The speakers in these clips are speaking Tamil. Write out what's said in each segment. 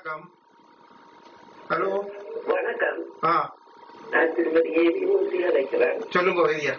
வணக்கம் ஹலோ வணக்கம் ஆ நான் திருமதி ஏவி மூர்த்தி அழைக்கிறேன் சொல்லுங்க வைத்தியா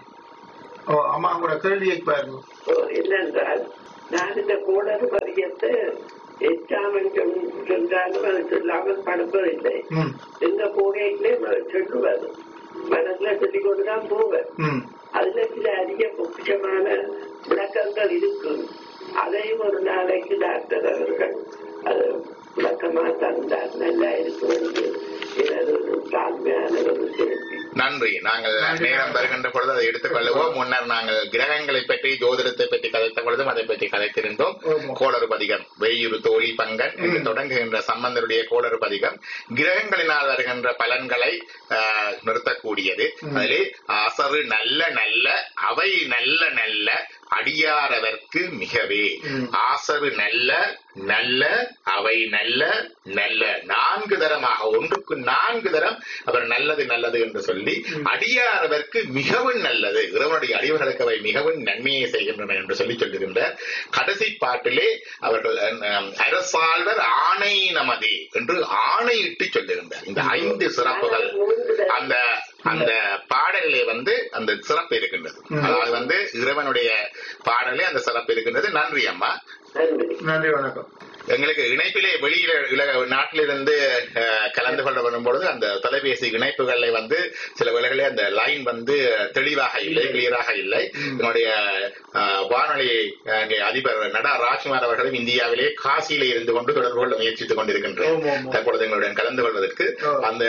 ஓ அம்மா உங்களோட கேள்வியை பாருங்க ஓ, என்னென்றால் நான் இந்த கோடர் பதியத்தை எச்சாமன் சொன்னாலும் அது சொல்லாமல் படுப்பதில்லை ம் எங்க போகையிலே சொல்லுவது மனசுல சொல்லிக் கொண்டுதான் போவேன் ம் அதுல சில அதிக பொக்கிஷமான விளக்கங்கள் இருக்கு அதையும் ஒரு நாளைக்கு டாக்டர் அவர்கள் அது விளக்கமா தந்தார் நல்லா இருக்கும் என்று எனது ஒரு தாழ்மையான ஒரு கேள்வி நன்றி நாங்கள் நேரம் வருகின்ற பொழுது அதை எடுத்துக் கொள்ளுவோம் முன்னர் நாங்கள் கிரகங்களை பற்றி ஜோதிடத்தை பற்றி கதைத்த பொழுதும் அதை பற்றி கதைத்திருந்தோம் ஆமா. கோளறு பதிகம் வெய்யுறு தோழி பங்கன் என்று தொடங்குகின்ற சம்பந்தருடைய கோளறு பதிகம் கிரகங்களினால் வருகின்ற பலன்களை ஆஹ், நிறுத்தக்கூடியது அதிலே அசரு நல்ல நல்ல அவை நல்ல நல்ல அடியாரவர்க்கு மிகவே ம். ஆசரு நல்ல நல்ல அவை நல்ல நல்ல நான்கு தரமாக ஒன்றுக்கு நான்கு தரம் அவர் நல்லது நல்லது என்று சொல்லி அடியாரவர்க்கு மிகவும் நல்லது இறைவனுடைய அடியவர்களுக்கு அவை மிகவும் நன்மையை செய்கின்றன என்று சொல்லி சொல்லுகின்றார் கடைசி பாட்டிலே அவர்கள் அஹ், அரசாழ்வர் ஆணை நமதே என்று ஆணையிட்டு சொல்லுகின்றார் இந்த ஐந்து சிறப்புகள் அந்த அந்த பாடலிலே வந்து அந்த சிறப்பு இருக்கின்றது ம். அதாவது வந்து இறைவனுடைய பாடலே அந்த சிறப்பு இருக்கின்றது நன்றி அம்மா நன்றி நன்றி வணக்கம் எங்களுக்கு இணைப்பிலே வெளியில உலக நாட்டிலிருந்து அஹ், கலந்து கொள்ள வரும்பொழுது அந்த தொலைபேசி இணைப்புகள்ல வந்து சில வேளைகளே அந்த லைன் வந்து தெளிவாக இல்லை கிளியராக இல்லை என்னுடைய அஹ், வானொலி அங்கே அதிபர் நடா ராஜ்குமார் அவர்களும் இந்தியாவிலே காசியிலே இருந்து கொண்டு தொடர்பு கொள்ள முயற்சித்துக் கொண்டிருக்கின்றோம் ஆமா, ஆமா. தற்பொழுது எங்களுடன் கலந்து கொள்வதற்கு ஆ. அந்த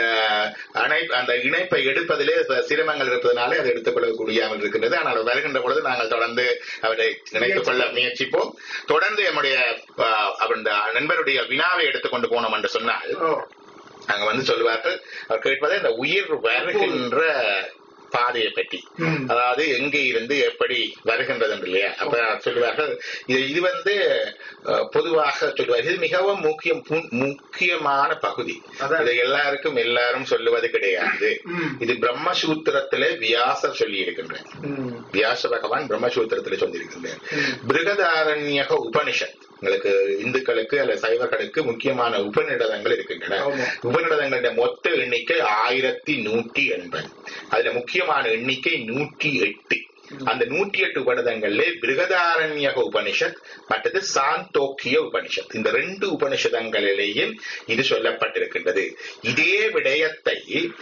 அணைப் அந்த இணைப்பை எடுப்பதிலே சில சிரமங்கள் இருப்பதனாலே அதை எடுத்துக் கொள்ள முடியாமல் இருக்கின்றது ஆனால் வருகின்ற பொழுது நாங்கள் தொடர்ந்து அவரை இணைத்துக் கொள்ள முயற்சிப்போம் தொடர்ந்து நம்முடைய ஆஹ், அவர் இந்த நண்பருடைய வினாவை எடுத்துக்கொண்டு போனோம் என்று சொன்னால் ஓ அங்க வந்து சொல்லுவார்கள் அவர் கேட்பது இந்த உயிர் வருகின்ற பாதையை பற்றி ம். அதாவது எங்கே இருந்து எப்படி வருகின்றது என்று இல்லையா அப்ப சொல்லுவார்கள் இது இது வந்து அஹ், பொதுவாக சொல்லுவார்கள் இது மிகவும் முக்கியம் பு- முக்கியமான பகுதி அதான். இதை எல்லாருக்கும் எல்லாரும் சொல்லுவது கிடையாது ம். இது பிரம்மசூத்திரத்திலே வியாசர் சொல்லி இருக்கின்றார் ம் வியாச பகவான் பிரம்மசூத்திரத்திலே சொல்லியிருக்கின்றார் ம். பிருகதாரண்யக உபனிஷத் உங்களுக்கு இந்துக்களுக்கு அல்ல சைவர்களுக்கு முக்கியமான உபநிடதங்கள் இருக்கின்றன ஆமா. உபநிடதங்களுடைய மொத்த எண்ணிக்கை ஆயிரத்தி நூற்றி எண்பது அதுல முக்கியமான எண்ணிக்கை நூற்றி எட்டு அந்த நூற்றி எட்டு உபநிடதங்களிலே பிருகதாரண்யக உபனிஷத் மற்றது சாந்தோக்கிய உபனிஷத் இந்த ரெண்டு உபனிஷதங்களிலேயும் இது சொல்லப்பட்டிருக்கின்றது இதே விடயத்தை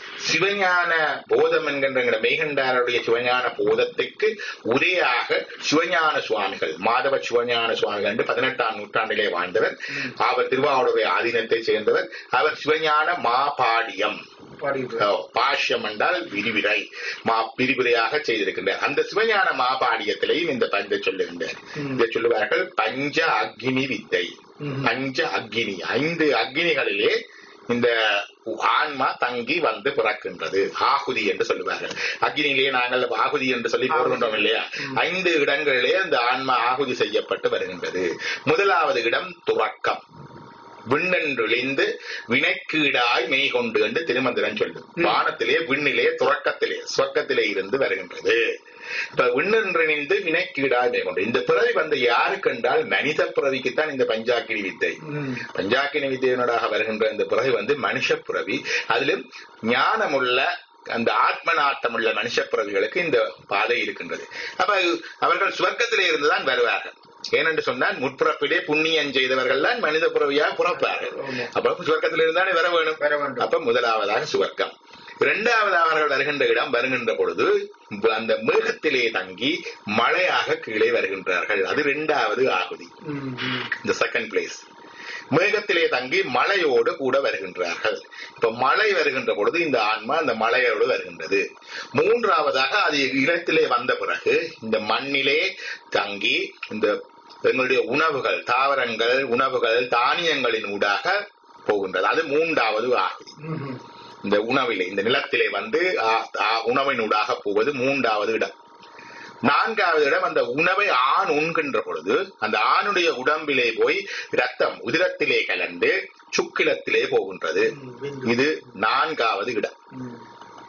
சிவஞான போதம் என்கின்ற மெய்கண்டாருடைய சிவஞான போதத்துக்கு உரையாக சிவஞான சுவாமிகள் மாதவ சிவஞான சுவாமிகள் என்று பதினெட்டாம் நூற்றாண்டிலே வாழ்ந்தவர் அவர் திருவாவூருடைய ஆதீனத்தை சேர்ந்தவர் அவர் சிவஞான மாபாடியம் பாடிட்டு ஓ, பாஷ்யம் என்றால் விரிவிரை மா விரிவுரையாக செய்திருக்கின்றார் அந்த சிவஞான மாபாடியத்திலையும் இந்த பஞ்ச சொல்லுகின்றார் ம். இதை சொல்லுவார்கள் பஞ்ச அக்னி வித்தை ம். பஞ்ச அக்னி ஐந்து அக்னிகளிலே இந்த ஆன்மா தங்கி வந்து பிறக்கின்றது ஆகுதி என்று சொல்லுவார்கள் அக்னியிலேயே நாங்கள் ஆகுதி என்று சொல்லி போடுகின்றோம் இல்லையா ஐந்து இடங்களிலே அந்த ஆன்மா ஆகுதி செய்யப்பட்டு வருகின்றது முதலாவது இடம் துறக்கம் விண்ணென்றொழிந்து வினைக்கீடாய் மெய் கொண்டு என்று திருமந்திரம் சொல்லும் வானத்திலே விண்ணிலே துறக்கத்திலே சொர்க்கத்திலே இருந்து வருகின்றது இப்ப விண்ணென்றணிந்து வினைக்கீடாய் மெய் கொண்டு இந்த பிறவி வந்து யாருக்கு என்றால் மனித பிறவிக்குத்தான் இந்த பஞ்சாக்கினி வித்தை ம் பஞ்சாக்கினி வித்தியனோடாக வருகின்ற இந்த பிறவி வந்து மனுஷ பிறவி அதிலும் ஞானமுள்ள அந்த ஆத்ம நாட்டமுள்ள மனுஷ பிறவிகளுக்கு இந்த பாதை இருக்கின்றது அப்ப அவர்கள் சுவர்க்கத்திலே இருந்துதான் வருவார்கள் ஏனென்று சொன்னால் முற்பிறப்பிலே புண்ணியம் செய்தவர்கள் தான் மனித பிறவியாக புறப்பார்கள் ஆமா. அப்ப சுவர்க்கத்தில் இருந்தானே வர வேணும் வர வேண்டும். அப்ப முதலாவதாக சுவர்க்கம் இரண்டாவது அவர்கள் வருகின்ற இடம் வருகின்ற பொழுது அந்த மேகத்திலே தங்கி மழையாக கீழே வருகின்றார்கள் அது இரண்டாவது ஆகுதி ம் ம் இந்த செகண்ட் பிளேஸ் மேகத்திலே தங்கி மலையோடு கூட வருகின்றார்கள் இப்ப மழை வருகின்ற பொழுது இந்த ஆன்மா அந்த மலையோடு வருகின்றது மூன்றாவதாக அது இடத்திலே வந்த பிறகு இந்த மண்ணிலே தங்கி இந்த எங்களுடைய உணவுகள் தாவரங்கள் உணவுகள் தானியங்களின் ஊடாக போகின்றது அது மூன்றாவது ஆகுதி ம் இந்த உணவிலே இந்த நிலத்திலே வந்து ஆ, ஆ, உணவினூடாக போவது மூன்றாவது இடம் நான்காவது இடம் அந்த உணவை ஆண் உண்கின்ற பொழுது அந்த ஆணுடைய உடம்பிலே போய் ரத்தம் உதிரத்திலே கலந்து சுக்கிலத்திலே போகின்றது இது நான்காவது இடம் ம்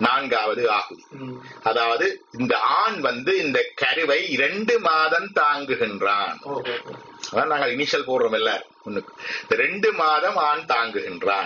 நான்காவது ஆகுதி ம். அதாவது இந்த ஆண் வந்து இந்த கருவை இரண்டு மாதம் தாங்குகின்றான் ஓ, ஓ, ஓ. அதான் நாங்கள் இனிஷியல் போடுறோம் எல்லாரும் ஒண்ணுக்கு இந்த ரெண்டு மாதம் ஆண் தாங்குகின்றான்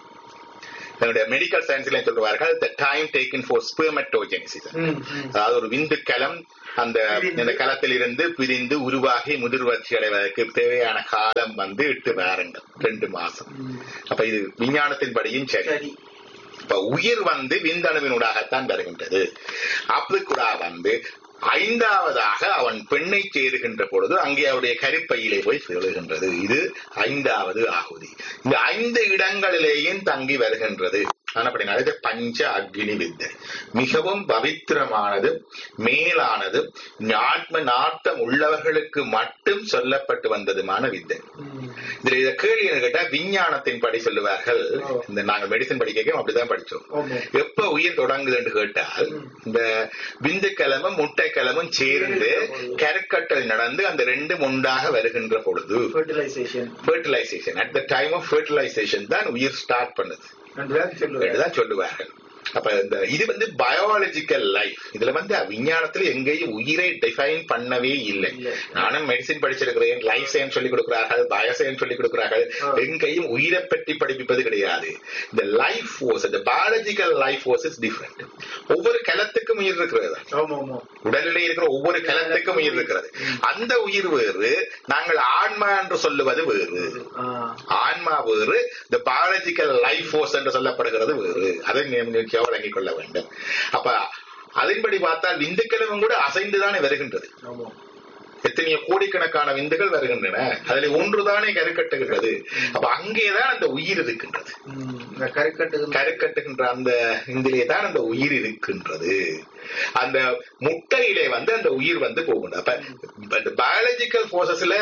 என்னுடைய மெடிக்கல் சயின்ஸ்ல சொல்லுவார்கள் the time taken for spermatogenesis ம், ம். அதாவது ஒரு விந்துக்கலம் அந்த பிரிந்து. இந்த களத்திலிருந்து பிரிந்து உருவாகி முதிர்வளர்ச்சி அடைவதற்கு தேவையான காலம் வந்து எட்டு வாரங்கள் ரெண்டு மாசம் ம். அப்ப இது விஞ்ஞானத்தின்படியும் சரி சரி இப்ப உயிர் வந்து விந்தணுவினூடாகத்தான் வருகின்றது அப்துக்குடா வந்து ஐந்தாவதாக அவன் பெண்ணை சேருகின்ற பொழுது அங்கே அவருடைய கருப்பையிலே போய் சேருகின்றது இது ஐந்தாவது ஆகுதி இந்த ஐந்து இடங்களிலேயும் தங்கி வருகின்றது அப்படின்னா இது பஞ்ச அக்னி வித்தை மிகவும் பவித்திரமானது மேலானது ஆத்ம நாட்டம் உள்ளவர்களுக்கு மட்டும் சொல்லப்பட்டு வந்ததுமான வித்தை ம். இதுல இத கேள்வி என்ன கேட்டா விஞ்ஞானத்தின் படி சொல்லுவார்கள் ஓ. இந்த நாங்க மெடிசன் படிக்க அப்படிதான் படிச்சோம் ஆமா. எப்ப உயிர் தொடங்குது என்று கேட்டால் இந்த விந்துக்கிழமும் முட்டைக்கிழமும் சேர்ந்து கருக்கட்டல் நடந்து அந்த ரெண்டும் ஒன்றாக வருகின்ற பொழுது fertilization fertilisation at the time of fertilisation தான் உயிர் ஸ்டார்ட் பண்ணுது என்றுதான் சொல்லுவார் தான் சொல்லுவார்கள் அப்ப இந்த இது வந்து பயாலஜிக்கல் லைஃப் இதுல வந்து விஞ்ஞானத்துல எங்கேயும் உயிரை டிஃபைன் பண்ணவே இல்லை இல்ல. நானும் மெடிசின் படிச்சிருக்கிறேன் லைஃப் சயின்ஸ் சொல்லி கொடுக்கிறார்கள் பயோசைன்ஸ் சொல்லி கொடுக்கிறார்கள் ஆ. எங்கேயும் உயிரை பற்றி படிப்பிப்பது கிடையாது இந்த லைஃப் ஃபோர்ஸ் இந்த biological life force is different ஒவ்வொரு கலத்துக்கும் உயிர் இருக்கிறது ஆமா ஆமா உடலிலே இருக்கிற ஒவ்வொரு கலத்துக்கும் உயிர் இருக்கிறது அந்த உயிர் வேறு நாங்கள் ஆன்மா என்று சொல்லுவது வேறு ஆ. ஆன்மா வேறு இந்த பயாலஜிக்கல் லைஃப் ஃபோர்ஸ் என்று சொல்லப்படுகிறது வேறு அதை நிச்சயம் வழங்கிக் கொள்ள வேண்டும் அப்ப அதன்படி பார்த்தால் விந்துக்களும் கூட அசைந்துதானே வருகின்றது ஆமா எத்தனையோ கோடிக்கணக்கான விந்துகள் வருகின்றன அதில் ஒன்றுதானே கருக்கட்டுகின்றது அப்ப அங்கேதான் அந்த உயிர் இருக்கின்றது ம். இந்த கருக்கட்டு கருக்கட்டுகின்ற அந்த இதிலே தான் அந்த உயிர் இருக்கின்றது அந்த முட்டையிலே வந்து அந்த உயிர் வந்து போகுது அப்ப இந்த பயாலஜிக்கல் போர்சஸ்ல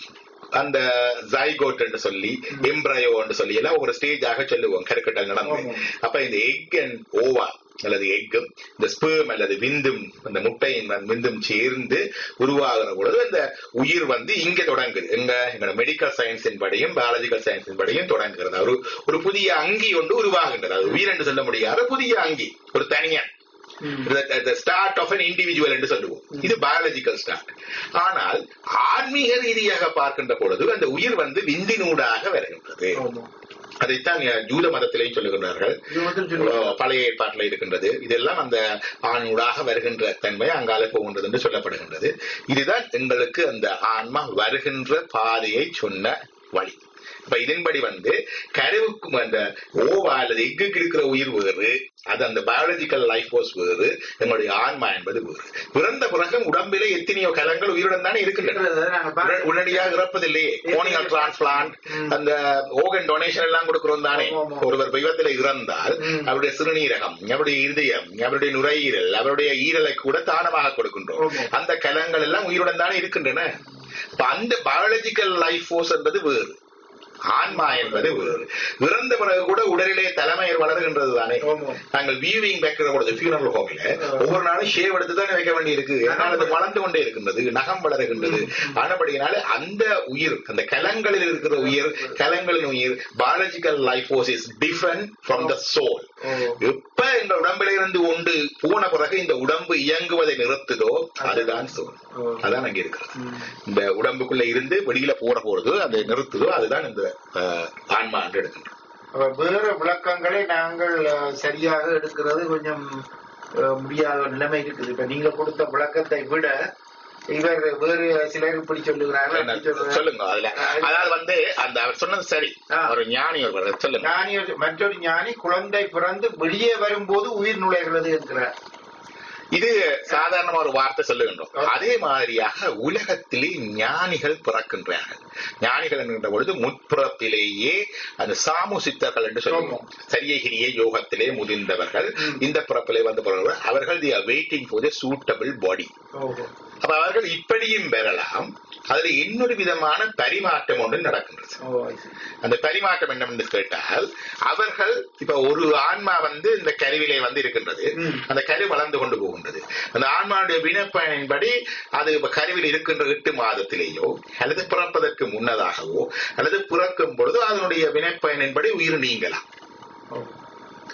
அந்த ஜைகோட் என்று சொல்லி எம்ப்ரயோ என்று சொல்லி எல்லாம் ஒரு ஸ்டேஜாக சொல்லுவோம் கருக்கட்டல் நடந்து ஆமா. அப்ப இந்த எக் அண்ட் ஓவா அல்லது எக்கும் இந்த ஸ்பேம் அல்லது விந்தும் அந்த முட்டையின் வந்து விந்தும் சேர்ந்து உருவாகிற பொழுது அந்த உயிர் வந்து இங்க தொடங்குது எங்க எங்களோட மெடிக்கல் சயின்ஸின் படியும் பயாலஜிக்கல் சயின்ஸின் படியும் தொடங்குகிறது ஒரு ஒரு புதிய அங்கி ஒன்று உருவாகின்றது அது உயிர் என்று சொல்ல முடியாத புதிய அங்கி ஒரு தனியன் ஸ்டார்ட் ஆஃப் an இண்டிவிஜுவல் என்று சொல்லுவோம் இது பயாலஜிக்கல் ஸ்டார்ட் ஆனால் ஆன்மீக ரீதியாக பார்க்கின்ற பொழுது அந்த உயிர் வந்து விந்தினூடாக வருகின்றது ஆமா அதைத்தான் ஜூத மதத்திலேயும் சொல்லுகின்றார்கள் இது மட்டும் சொல்லுவாங்க அஹ் பழைய ஏற்பாட்டில் இருக்கின்றது இதெல்லாம் அந்த ஆணூடாக வருகின்ற தன்மை அங்கால போகின்றது என்று சொல்லப்படுகின்றது இதுதான் எங்களுக்கு அந்த ஆன்மா வருகின்ற பாதையை சொன்ன வழி இப்ப இதன்படி வந்து கருவுக்கும் அந்த ஓவா அல்லது எக்குக்கு இருக்கிற உயிர் வேறு அது அந்த பயாலஜிக்கல் லைஃப் ஃபோர்ஸ் வேறு எங்களுடைய ஆன்மா என்பது வேறு பிறந்த பிறகு உடம்பிலே எத்தனையோ கலங்கள் உயிருடன் தானே இருக்கின்றன இருக்கிறத நாங்க உட- பார்க்க- உடனடியாக இறப்பதில்லையே கோனியல் டிரான்ஸ்பிளான்ட் ம். அந்த ஓகன் டொனேஷன் எல்லாம் கொடுக்கிறோம் தானே ஆமா, ஆமா. ஒருவர் விபத்துல இறந்தால் ம். அவருடைய சிறுநீரகம் அவருடைய இருதயம் அவருடைய நுரையீரல் அவருடைய ஈரலை கூட தானமாக கொடுக்கின்றோம் ஆமா. அந்த கலங்கள் எல்லாம் உயிருடன் தானே இருக்கின்றன அப்ப அந்த பயாலஜிக்கல் லைஃப் ஃபோர்ஸ் என்பது வேறு ஆன்மா என்பது வேறு இறந்த பிறகு கூட உடலிலே தலைமையர் வளர்கின்றது தானே ஆமா. நாங்கள் வியூவிங் வைக்கிற பொழுது ஃபியூனரல் ஹோமில ஒவ்வொரு நாளும் ஷேவ் எடுத்து தானே வைக்க வேண்டி இருக்கு அதனால அது வளர்ந்து கொண்டே இருக்கின்றது நகம் வளருகின்றது ஆனபடியினால அந்த உயிர் அந்த கலங்களில் இருக்கிற உயிர் கலங்களின் உயிர் biological life force is different from the soul ஓ. எப்ப இந்த உடம்பில இருந்து ஒன்று போன பிறகு இந்த உடம்பு இயங்குவதை நிறுத்துதோ அதுதான் சோல் ஓ. அதான் அங்க இருக்கிறது ம். இந்த உடம்புக்குள்ள இருந்து வெளியில போற பொழுது அதை நிறுத்துதோ அதுதான் இந்த அஹ், ஆன்மா என்று எடுக்கின்றோம் அப்ப வேற விளக்கங்களை நாங்கள் அஹ், சரியாக எடுக்கிறது கொஞ்சம் அஹ், முடியாத ஒரு நிலைமை இருக்குது இப்ப நீங்க கொடுத்த விளக்கத்தை விட இவர் வேறு சிலர் இப்படி சொல்லுகிறார்கள் என்ன, அப்படி சொல்லுகிறார்கள். சொல்லுங்க அதுல அதாவது வந்து அந்த அவர் சொன்னது சரி ஆ. ஒரு ஞானி ஒருவர் சொல்லுங்க ஞானி ஒரு- மற்றொரு ஞானி குழந்தை பிறந்து வெளியே வரும்போது உயிர் நுழைகிறது என்கிறார் இது சாதாரணமா ஒரு வார்த்தை சொல்லுகின்றோம் ஆ. அதே மாதிரியாக உலகத்திலே ஞானிகள் பிறக்கின்றார்கள் ஞானிகள் என்கின்ற பொழுது முற்புறத்திலேயே அந்த சாமு சித்தர்கள் என்று சொல்லுவோம் சரியகிரிய யோகத்திலே முதிர்ந்தவர்கள் ம். இந்த பிறப்பிலே வந்து பிறகு அவர்கள் the waiting for suitable body ஓஹோ அப்ப அவர்கள் இப்படியும் பெறலாம் அதுல இன்னொரு விதமான பரிமாற்றம் ஒன்று நடக்கின்றது ஓ I see. அந்த பரிமாற்றம் என்னவென்று கேட்டால் அவர்கள் இப்ப ஒரு ஆன்மா வந்து இந்த கருவிலே வந்து இருக்கின்றது ம். அந்த கரு வளர்ந்து கொண்டு போகின்றது அந்த ஆன்மாவுடைய வினப்பயனின்படி அது இப்ப கருவில் இருக்கின்ற எட்டு மாதத்திலேயோ அல்லது பிறப்பதற்கு முன்னதாகவோ அல்லது பிறக்கும் பொழுது அதனுடைய வினைப்பயனின்படி உயிர் நீங்கலாம் ஓ.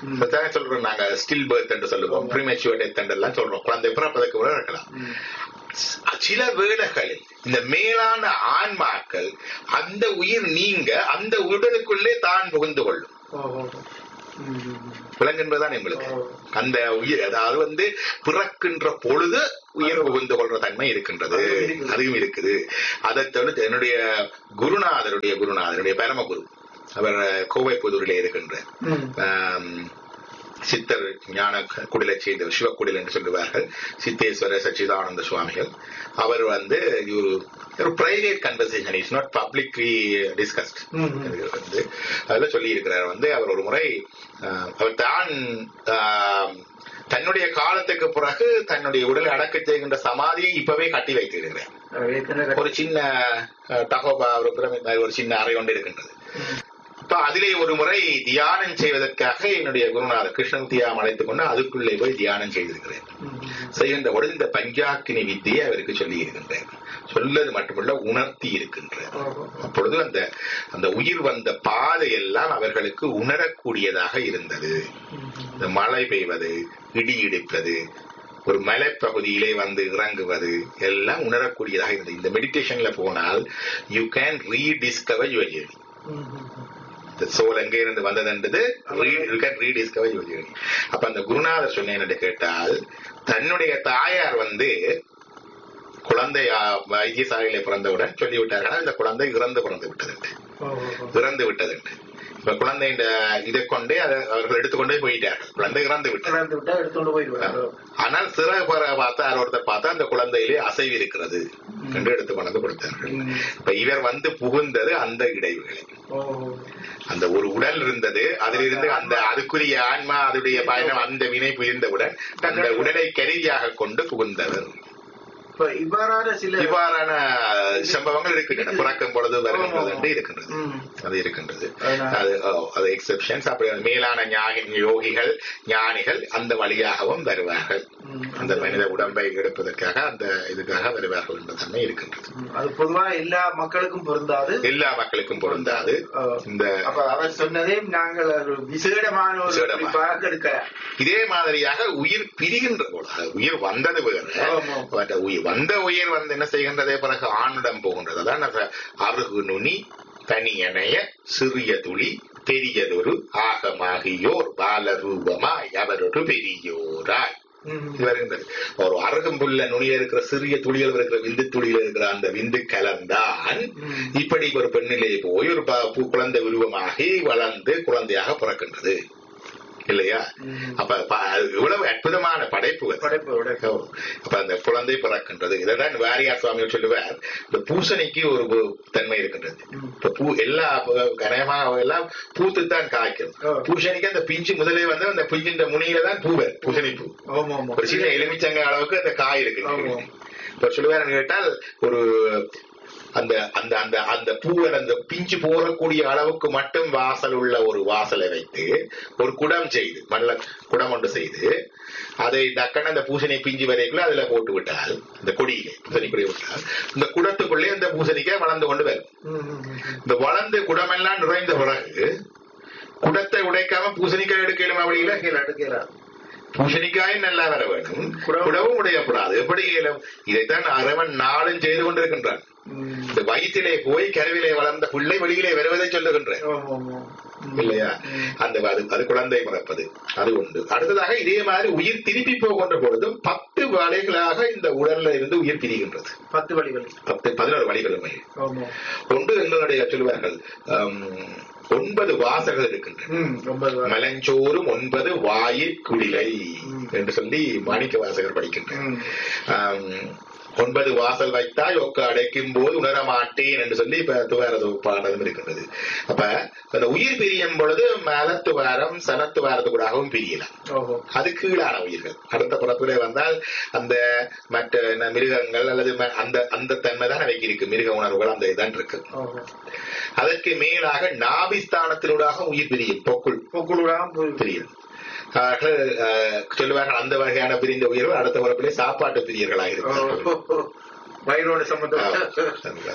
ம். அதான் சொல்றோம் நாங்க ஸ்டில் பர்த் என்று சொல்லுவோம் ஆமா. ப்ரீமெச்சுவர் டெத் எல்லாம் சொல்றோம் குழந்தை பிறப்பதற்கு கூட இருக்கலாம் ம். சில வேளைகளில் இந்த மேலான ஆன்மாக்கள் அந்த உயிர் நீங்க அந்த உடலுக்குள்ளே தான் புகுந்து கொள்ளும் ஓஹோ. ம், ம், ம். விளங்குஎன்பதுதான் எங்களுக்கு ஓ. அந்த உயிர் அதாவது வந்து பிறக்கின்ற பொழுது உயிர் புகுந்து கொள்ற தன்மை இருக்கின்றது அதுவும் இருக்குது. அதுவும் இருக்குது அதை தவிர்த்து என்னுடைய குருநாதருடைய குருநாதருடைய பரமகுரு அவர் கோவை புதூரிலே இருக்கின்ற ம். ஆம், சித்தர் ஞான குடிலை செய்த சிவக்குடில் என்று சொல்லுவார்கள் சித்தேஸ்வர சச்சிதானந்த சுவாமிகள் அவர் வந்து ஒரு ஒரு private conversation is not publicly discussed ம், ம். வந்து அதுல சொல்லி இருக்கிறார் வந்து அவர் ஒரு முறை ஆஹ், அவர் தான் ஆஹ், தன்னுடைய காலத்துக்கு பிறகு தன்னுடைய உடலை அடக்க செய்கின்ற சமாதியை இப்பவே கட்டி வைத்திருக்கிறார் ஏற்கனவே ஒரு சின்ன அஹ், தகோபா ஒரு பிரமிட் மாதிரி ஒரு சின்ன அறை ஒன்று இருக்கின்றது ம். இப்ப அதிலே ஒரு முறை தியானம் செய்வதற்காக என்னுடைய குருநாதர் கிருஷ்ணமூர்த்தியாம் அழைத்துக் கொண்டு அதுக்குள்ளே போய் தியானம் செய்திருக்கிறேன் ம், ம். செய்கின்ற பொழுது இந்த பஞ்சாக்கினி வித்தியை அவருக்கு சொல்லி இருக்கின்றேன் சொல்லது மட்டுமல்ல உணர்த்தி இருக்கின்றேன் ஓஹோ. அப்பொழுது அந்த அந்த உயிர் வந்த பாதை எல்லாம் அவர்களுக்கு உணரக்கூடியதாக இருந்தது ம், ம். இந்த மழை பெய்வது இடி இடிப்பது ஒரு மலைப்பகுதியிலே வந்து இறங்குவது எல்லாம் உணரக்கூடியதாக இருந்தது இந்த மெடிடேஷன்ல போனால் you can rediscover your journey ம், ம், ம். இந்த சோல் எங்க இருந்து வந்ததுன்றது you can rediscover your journey அப்ப அந்த குருநாதர் சொன்னேன் என்று கேட்டால் தன்னுடைய தாயார் வந்து குழந்தை ஆ, வைத்தியசாலையில பிறந்தவுடன் சொல்லிவிட்டார்கள் இந்த குழந்தை இறந்து பிறந்து விட்டது ஓஹோ. இறந்து விட்டது இப்ப குழந்தை இந்த இதை கொண்டே அதை அவர்கள் எடுத்துக்கொண்டே போயிட்டார்கள் குழந்தை இறந்து விட்டது இறந்து விட்டா எடுத்துட்டு போயிடுவாங்க ஆனால் சிறகு பற பார்த்தா யார் ஒருத்தர் பார்த்தா அந்த குழந்தையிலே அசைவு இருக்கிறது என்று எடுத்து கொண்டு வந்து கொடுத்தார்கள் ம். இப்ப இவர் வந்து புகுந்தது அந்த இடைவுகளை ஓஹோ. அந்த ஒரு உடல் இருந்தது அதிலிருந்து அந்த அதுக்குரிய ஆன்மா அதுடைய பயணம் அந்த வினை புரிந்தவுடன் அந்த உடலை கருவியாக கொண்டு புகுந்தவர் இப்ப இவ்வாறான சில இவ்வாறான சம்பவங்கள் இருக்கின்றன பிறக்கும் பொழுது வருகின்றது என்று இருக்கின்றது ம். அது இருக்கின்றது அதனால- அது ஓ, அது எக்ஸெப்ஷன்ஸ் அப்படி மேலான ஞானி யோகிகள் ஞானிகள் அந்த வழியாகவும் வருவார்கள் ம். அந்த மனித உடம்பை எடுப்பதற்காக அந்த இதுக்காக வருவார்கள் என்ற தன்மை இருக்கின்றது ம். அது பொதுவா எல்லா மக்களுக்கும் பொருந்தாது எல்லா மக்களுக்கும் பொருந்தாது ஆ. இந்த அப்ப அவர் சொன்னதே நாங்கள் ஒரு விசேடமான ஒரு விசேடமா. குறிப்பாக எடுக்கலாம் இதே மாதிரியாக உயிர் பிரிகின்ற போது அது உயிர் வந்தது வேறு ஆமா. பட் உயிர் வந்த உயிர் வந்து என்ன செய்கின்றதே பிறகு ஆணிடம் போகின்றது அதான் அந்த அருகு நுனி தனியணைய சிறிய துளி பெரியதொரு ஆகமாகியோர் பாலரூபமாய் அவரொரு பெரியோராய் ம். இது வருகின்றது ஒரு அருகம்புல்ல நுனியில இருக்கிற சிறிய துளிகள் இருக்கிற விந்து துளியில இருக்கிற அந்த விந்து கலந்தான் ம். இப்படி ஒரு பெண்ணிலே போய் ஒரு ப- பூ- குழந்தை உருவமாகி வளர்ந்து குழந்தையாக பிறக்கின்றது இல்லையா ம். அப்ப ப- அது இவ்வளவு அற்புதமான படைப்பு அது. படைப்போட ஓ. அப்ப அந்த குழந்தை பிறக்கின்றது இதான் வாரியார் சுவாமிகள் சொல்லுவார் இந்த பூசணிக்கு ஒரு பூ- தன்மை இருக்கின்றது ம். இப்ப பூ எல்லா ப- கனமாக எல்லாம் பூத்துத்தான் காய்க்கும் ஓ. பூசணிக்கு அந்த பிஞ்சு முதலே வந்து அந்த பிஞ்சின்ற முனியில தான் பூவர் பூசணி பூ ஆமா ஆமா ஒரு சின்ன எலுமிச்சங்க அளவுக்கு அந்த காய் இருக்கு ஆமா. இப்ப சொல்லுவாருன்னு கேட்டால் ஒரு அந்த அந்த அந்த அந்த பூவன் அந்த பிஞ்சு போறக்கூடிய அளவுக்கு மட்டும் வாசல் உள்ள ஒரு வாசலை வைத்து ஒரு குடம் செய்து மல்ல குடம் ஒன்று செய்து அதை டக்குன்னு அந்த பூசணி பிஞ்சு வரைக்குள்ள அதுல போட்டு விட்டால் இந்த கொடியிலே பூசணி கொடியை விட்டால் இந்த குடத்துக்குள்ளே அந்த பூசணிக்காய் வளர்ந்து கொண்டு வரும் ம், ம், ம். இந்த வளர்ந்து குடமெல்லாம் நிறைந்த பிறகு குடத்தை உடைக்காம பூசணிக்காய் எடுக்கலும் அப்படி இல்லை அடுக்கல அடுக்கல பூசணிக்காயும் நல்லா வர வேண்டும் குடவும் குடவும் உடையக்கூடாது எப்படி இயலும் இதைத்தான் அரவன் நாளும் செய்து கொண்டிருக்கின்றான் ம். இந்த வயிற்றிலே போய் கருவிலே வளர்ந்த பிள்ளை வெளியிலே வருவதை சொல்லுகின்றேன் ஆமா ஆமா ம். இல்லையா ம். அந்த அது அது குழந்தை பிறப்பது அது உண்டு அடுத்ததாக இதே மாதிரி உயிர் திருப்பி போகின்ற பொழுதும் பத்து வழிகளாக இந்த உடல்ல இருந்து உயிர் பிரிகின்றது பத்து வழிகள் பத்து பதினோரு வழிகளுமே ஆமா ஒன்று எங்களுடைய சொல்லுவார்கள் ஆம், ஒன்பது வாசல்கள் இருக்கின்றன ம் ஒன்பது வா- மலஞ்சோறும் ஒன்பது வாயிற் குடிலை ம். என்று சொல்லி மாணிக்க வாசகர் படிக்கின்றனர் ம். ஆம், ஒன்பது வாசல் வைத்தாய் ஒக்க அடைக்கும் போது உணர மாட்டேன் என்று சொல்லி இப்ப துவாரது பாடலும் இருக்கின்றது அப்ப அந்த உயிர் பிரியும் பொழுது மலத்துவாரம் சனத்துவாரத்துக்கூடாகவும் பிரியலாம் ஓஹோ அது கீழான உயிர்கள் அடுத்த புறத்திலே வந்தால் அந்த மற்ற என்ன மிருகங்கள் அல்லது ம- அந்த அந்த தன்மை தான் அவைக்கு இருக்கு மிருக உணர்வுகள் அந்த இதான் இருக்கு ஓஹோ அதற்கு மேலாக நாபிஸ்தானத்தினூடாக உயிர் பிரியும் பொக்குள் பொக்குளுடாம் போய் பிரியும் அவர்கள் அஹ், சொல்லுவார்கள் அந்த வகையான பிரிந்த உயிர்கள் அடுத்த பிறப்பிலே சாப்பாட்டு பிரியர்களாக இருக்கிறார்கள் ஓஹோ. வயிறோட சம்பந்தம்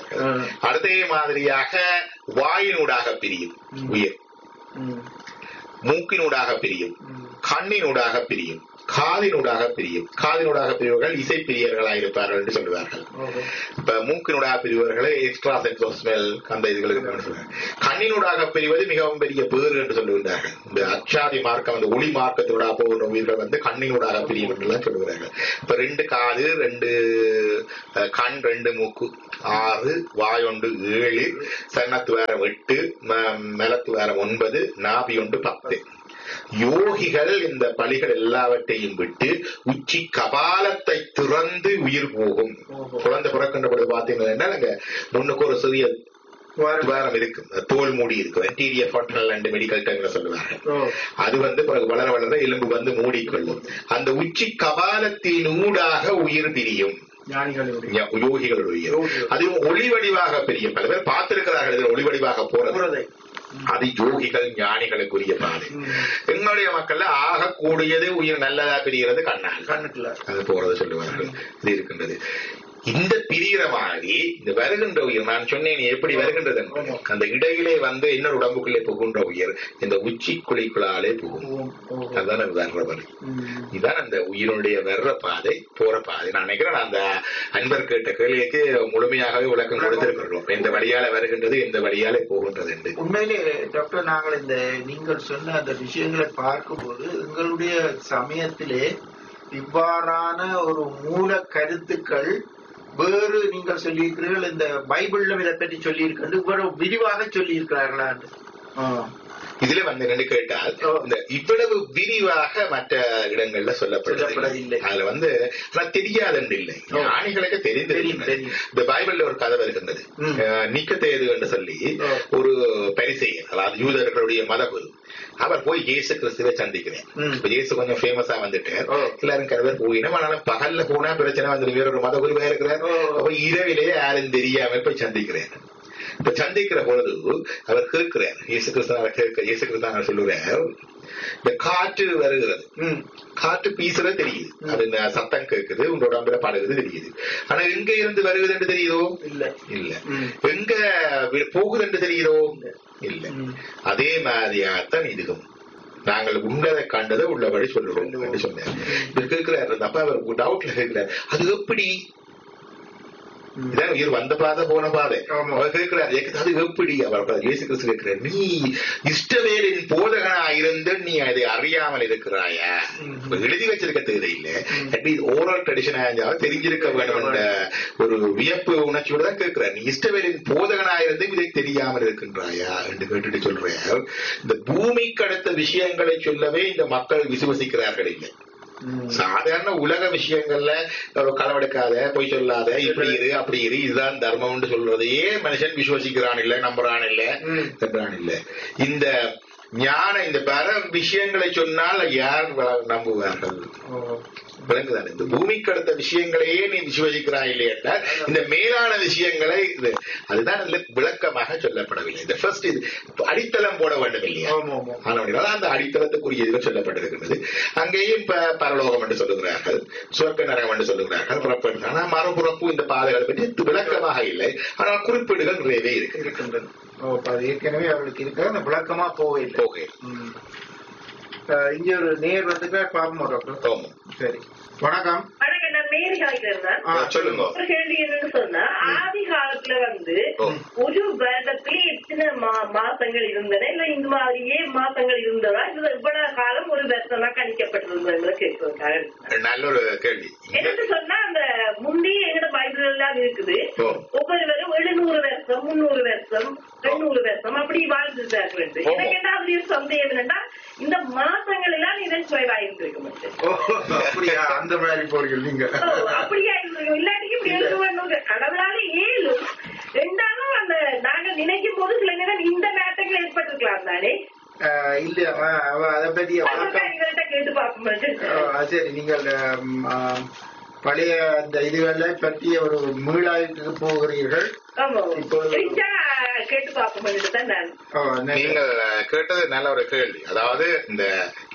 அடுத்த மாதிரியாக வாயினூடாக பிரியும் உயிர் ம். மூக்கினூடாக பிரியும் ம். கண்ணினூடாக பிரியும் காதினூடாக பிரியும் காதினூடாக பிரிவர்கள் இசை பிரியர்களாக இருப்பார்கள் என்று சொல்லுவார்கள் ஓஹோ. இப்ப மூக்கினூடாக பிரிவர்களை எக்ஸ்ட்ரா சென்ஸ் ஆஃப் ஸ்மெல் அந்த இதுகளுக்கு நான் சொல்றேன் கண்ணினூடாக பிரிவது மிகவும் பெரிய பேறு என்று சொல்லுகின்றார்கள் இந்த அச்சாதி மார்க்கம் அந்த ஒளி மார்க்கத்தினூடாக போகிற உயிர்கள் வந்து கண்ணினூடாக பிரியும் என்றெல்லாம் சொல்லுகிறார்கள் இப்ப ரெண்டு காது ரெண்டு அஹ், கண் ரெண்டு மூக்கு ஆறு வாயொண்டு ஏழு சன்னத்து வேரம் எட்டு ம- மெலத்து வேரம் ஒன்பது நாபி ஒன்று பத்து யோகிகள் இந்த பலிகள் எல்லாவற்றையும் விட்டு உச்சி கபாலத்தை திறந்து உயிர் போகும் ஓஹோ. குழந்தை பிறக்கின்ற பொழுது பாத்தீங்கன்னா அங்க முன்னுக்கு ஒரு சிறிய வாரம். துவாரம் இருக்கு அந்த தோல் மூடி இருக்கு வென்டீரியர் ஃபர்டனல் அண்ட் மெடிக்கல் டைம்ல சொல்லுவாங்க ஓ. அது வந்து பிறகு வளர வளர எலும்பு வந்து மூடிக்கொள்ளும் அந்த உச்சி கபாலத்தின் ஊடாக உயிர் பிரியும் ஞானிகளுடைய ய- யோகிகளுடைய யோகிகள். அது ஒளி வடிவாக பிரியும் பல பேர் பார்த்திருக்கிறார்கள் இதுல ஒளி வடிவாக போறது புறதை. அது யோகிகள் ஞானிகளுக்குரிய பாதை ம். எங்களுடைய மக்கள்ல ஆகக்கூடியது உயிர் நல்லதா பிரிகிறது கண்ணால் கண்ணுக்குள்ள அது போறது சொல்லுவார்கள் இது இருக்கின்றது இந்த பிரிகிற மாதிரி இந்த வருகின்ற உயிர் நான் சொன்னேன் எப்படி வருகின்றது என்று. ஆமா. அந்த இடையிலே வந்து இன்னொரு உடம்புக்குள்ளே புகுன்ற உயிர் இந்த உச்சி குழிக்குள்ளாலே புகும் ஓம். ஓஹோ. அதுதான் அது வர்ற வழி ம். இதுதான் அந்த உயிருடைய வர்ற பாதை போற பாதை நான் நினைக்கிறேன் நான் அந்த அன்பர் கேட்ட கேள்விக்கு முழுமையாகவே விளக்கம் கொடுத்திருக்கிறோம் எந்த வழியால வருகின்றது எந்த வழியாலே போகின்றது என்று உண்மையிலே டாக்டர் நாங்கள் இந்த நீங்கள் சொன்ன அந்த விஷயங்களை பார்க்கும்போது எங்களுடைய சமயத்திலே இவ்வாறான ஒரு மூல கருத்துக்கள் வேறு நீங்கள் சொல்லியிருக்கிறீர்கள் இந்த பைபிள்ல இதை பற்றி சொல்லியிருக்கிறது இவ்வளவு விரிவாக சொல்லியிருக்கிறார்களா இதுல வந்து என்னன்னு கேட்டால் ஓ. இந்த இவ்வளவு விரிவாக மற்ற இடங்கள்ல சொல்லப்படவில்லை சொல்லப்படவில்லை. அதுல வந்து ஆனா தெரியாதுன்னு இல்லை ஓ. ஞானிகளுக்கு தெரியும், தெரிந்து தெரியும். இந்த பைபிள்ல ஒரு கதை வருகின்றது ம். நிக்கத்தேது என்று சொல்லி ஓ. ஒரு பரிசெயர் அதாவது யூதர்களுடைய மதகுரு அவர் போய் இயேசு கிறிஸ்துவை சந்திக்கிறேன் ம். இப்ப இயேசு கொஞ்சம் ஃபேமஸா வந்துட்டார் ஓ. எல்லாரும் கருவர் போயினா ஆனாலும் பகல்ல போனா பிரச்சனை வந்து வேற ஒரு மதகுருவா இருக்கிறார் ஓ. அப்ப இரவிலேயே யாரும் தெரியாம போய் சந்திக்கிறேன் இப்ப சந்திக்கிற பொழுது அவர் கேட்கிறார் இயேசு கிறிஸ்து அவர் கேட்க இயேசு கிறிஸ்து சொல்லுறார் இந்த காற்று வருகிறது ம். காற்று பீசுறது தெரியுது அது இந்த சத்தம் கேட்குது உங்களோட உடம்புல பாடுகிறது தெரியுது ஆனா எங்க இருந்து வருகிறது என்று தெரியுதோ இல்ல இல்ல ம். எங்க வி- போகுது என்று தெரியுதோ இல்ல. இல்ல ம். அதே மாதிரியாகத்தான் இதுவும் நாங்கள் உண்டதை கண்டதை உள்ளபடி சொல்லுறோம் சொல்லுவோம். என்று சொன்னார் இவர் கேட்கிறாரு அப்ப அவர் டவுட்ல கேட்கிறார் அது எப்படி ம். இதான் உயிர் வந்த பாதை போன பாதை ஆமா. அவர் கேட்கிறார் "ஏக்கு அது எப்படி அவர் அப்ப இயேசு கிறிஸ்து கேட்கிறார் நீ இஷ்டவேலின் போதகனா இருந்து நீ அதை அறியாமல் இருக்கிறாயா ம். இப்ப எழுதி வச்சிருக்க தேவையில்லை அட்லீஸ்ட் ஓரல் ட்ரெடிஷனா இருந்தாலும் தெரிஞ்சிருக்க வேண்டும் என்ற ஒரு வியப்பு உணர்ச்சியோட தான் கேட்கிறார் நீ இஷ்டவேலின் போதகனா இருந்து இதை தெரியாமல் இருக்கின்றாயா என்று கேட்டுட்டு சொல்றார் இந்த பூமிக்கு அடுத்த விஷயங்களை சொல்லவே இந்த மக்கள் விசுவசிக்கிறார்கள் இல்லை ம். சாதாரண உலக விஷயங்கள்ல ஒரு களவெடுக்காத பொய் சொல்லாத இப்படி இரு அப்படி இரு இதுதான் தர்மம்னு சொல்றதையே மனுஷன் விசுவசிக்கிறான் இல்ல நம்புறான் இல்ல ம். நம்புறான் இல்ல இந்த ஞான இந்த பர விஷயங்களை சொன்னால் யார் வ- நம்புவார்கள் ஓ. விளங்குதானே இந்த பூமிக்கு அடுத்த விஷயங்களையே நீ விசுவசிக்கிறாய் இல்லையா இந்த மேலான விஷயங்களை இது அதுதான் இதுல விளக்கமாக சொல்லப்படவில்லை இந்த ஃபர்ஸ்ட் இது அடித்தளம் போட வேண்டும் இல்லையா ஆமா, ஆமா. ஆனால் அந்த அடித்தளத்துக்குரிய இதுகள் சொல்லப்பட்டிருக்கிறது அங்கேயும் இப்ப பரலோகம் என்று சொல்லுகிறார்கள் சுவர்க்க நரகம் என்று சொல்லுகிறார்கள் புறப்படு ஆனா மறுபுறப்பு இந்த பாதைகளை பற்றி விளக்கமாக இல்லை ஆனால் குறிப்பீடுகள் நிறையவே இருக்கு இருக்கின்றது ஓ, அப்ப அது ஏற்கனவே அவளுக்கு இருக்க அந்த விளக்கமா போகவில்லை ஓகே ம். அஹ், இங்க ஒரு நேர் வந்துட்டா பாப்போம் டாக்டர் ஆமா சரி வணக்கம் வணக்கம் நான் மேரி ஆகிறேன் ஆ, சொல்லுங்க ஒரு கேள்வி என்னன்னு சொன்னா ஆதி காலத்துல வந்து ஓ. ஒரு வருடத்துல எத்தனை மா- மாசங்கள் இருந்தன இல்ல இந்த மாதிரியே மாசங்கள் இருந்ததா இல்ல இவ்வளவு காலம் ஒரு வருஷமா கணிக்கப்பட்டிருந்ததுங்களை கேட்கிறதுக்காக நல்ல ஒரு கேள்வி என்னன்னு சொன்னா அந்த முந்தி எங்கட பைபிள் எல்லாம் இருக்குது ஓ. ஒவ்வொருவரும் எழுநூறு வருஷம் முன்னூறு வருஷம் எண்ணூறு வருஷம் அப்படி வாழ்ந்துட்டார்கள் என்று. ஓ. எனக்கு என்ன அதுல ஒரு சந்தேகம் என்னன்னா இந்த மாசங்கள் எல்லாம் இதன் குறைவாயிருந்திருக்க மாட்டேன் ஓ, அப்படியா அந்த மாதிரி போறீங்க நீங்க ஓ, அப்படியா இருந்திருக்கும் இல்லாட்டிக்கு இப்படி எழுத வேண்டும் கடவுளால ஏழும் ரெண்டாலும் அந்த நாங்க நினைக்கும் போது சில நேரம் இந்த நாட்டங்கள் ஏற்பட்டிருக்கலாம் தானே அஹ், இல்ல அஹ், அவ அதை பத்தி அதுதான் வணக்கம் இவர்கிட்ட கேட்டு பார்க்க அஹ், சரி நீங்கள் அஹ், அஹ், பழைய அந்த இதுகளை பற்றி ஒரு மீளாய்வுக்கு போகிறீர்கள் ஆமா இப்பொழுது- தெரிஞ்சா கேட்டு பார்க்க தான் நான் ஓ, நன்றி. நீங்கள் கேட்டது நல்ல ஒரு கேள்வி அதாவது இந்த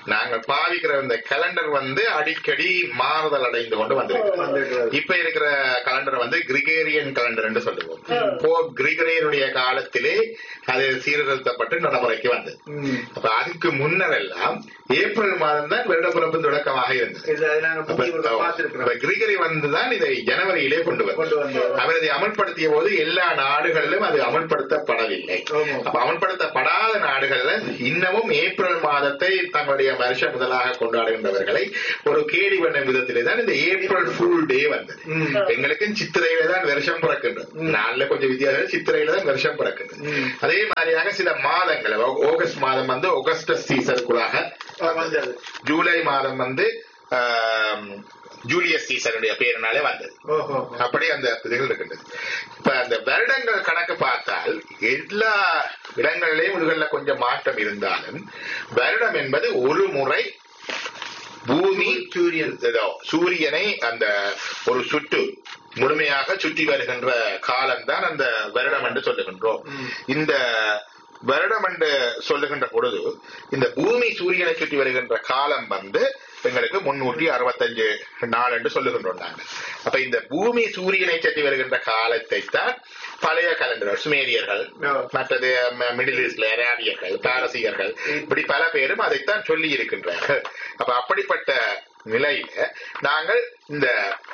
நாங்கள் பாவிக்கிற இந்த கேலண்டர் வந்து அடிக்கடி மாறுதல் அடைந்து கொண்டு வந்திருக்கு வந்திருக்கிறது. இப்ப இருக்கிற கலண்டர் வந்து கிரிகேரியன் கலண்டர் என்று சொல்லுவோம் போப் கிரிகரியனுடைய காலத்திலே அது சீர்திருத்தப்பட்டு நடைமுறைக்கு வந்தது ம். அப்ப அதுக்கு முன்னர் எல்லாம் ஏப்ரல் மாதம் தான் வருடப்பிறப்பு தொடக்கமாக இருந்தது இது அதை நாங்க அப்ப புதிய ஒரு பார்த்திருக்கிறோம். அப்ப கிரிகரி வந்துதான் இதை ஜனவரியிலே கொண்டு கொண்டு வந்தார் வந்தார். அவர் இதை அமல்படுத்திய போது எல்லா நாடுகளிலும் அது அமல்படுத்தப்படவில்லை ஆமா. அப்ப அமல்படுத்தப்படாத நாடுகள்ல இன்னமும் ஏப்ரல் மாதத்தை தங்களுடைய வருஷ முதலாக கொண்டாடுகின்றவர்களை ஒரு கேலி பண்ணும் விதத்திலே தான் இந்த ஏப்ரல் ஃபுல் டே வந்தது ம். எங்களுக்கு சித்திரையில தான் வருஷம் பிறக்கின்றது ம். நாளில் கொஞ்சம் வித்தியாசம் சித்திரையில தான் வருஷம் பிறக்கின்றது ம். அதே மாதிரியாக சில மாதங்கள் ஆ- ஆகஸ்ட் மாதம் வந்து ஆகஸ்டஸ் சீசனுக்குள்ளாக ஆ, வந்தது ஜூலை மாதம் வந்து ஆம், ஜூலியஸ் சீசனுடைய பேரினாலே வந்தது ஓஹோ அப்படி அந்த இதுகள் இருக்கின்றது இப்ப அந்த வருடங்கள் கணக்கு பார்த்தால் எல்லா இடங்களிலேயும் இதுகள்ல கொஞ்சம் மாற்றம் இருந்தாலும் வருடம் என்பது ஒரு முறை பூமி சூரியன் ஏதோ சூரியனை அந்த ஒரு சுற்று முழுமையாக சுற்றி வருகின்ற காலம்தான் அந்த வருடம் என்று சொல்லுகின்றோம் ம். இந்த வருடம் என்று சொல்லுகின்ற பொழுது இந்த பூமி சூரியனை சுற்றி வருகின்ற காலம் வந்து எங்களுக்கு முன்னூற்றி அறுபத்தஞ்சு நாள் என்று சொல்லுகின்றோம் நாங்கள் அப்ப இந்த பூமி சூரியனை சுற்றி வருகின்ற காலத்தை தான் பழைய கலண்டர் சுமேரியர்கள் ஆ. மற்றது ம- மிடில் ஈஸ்ட்ல அரேபியர்கள் பாரசீகர்கள் இப்படி பல பேரும் அதைத்தான் சொல்லி இருக்கின்றார்கள் அப்ப அப்படிப்பட்ட நிலையில நாங்கள் இந்த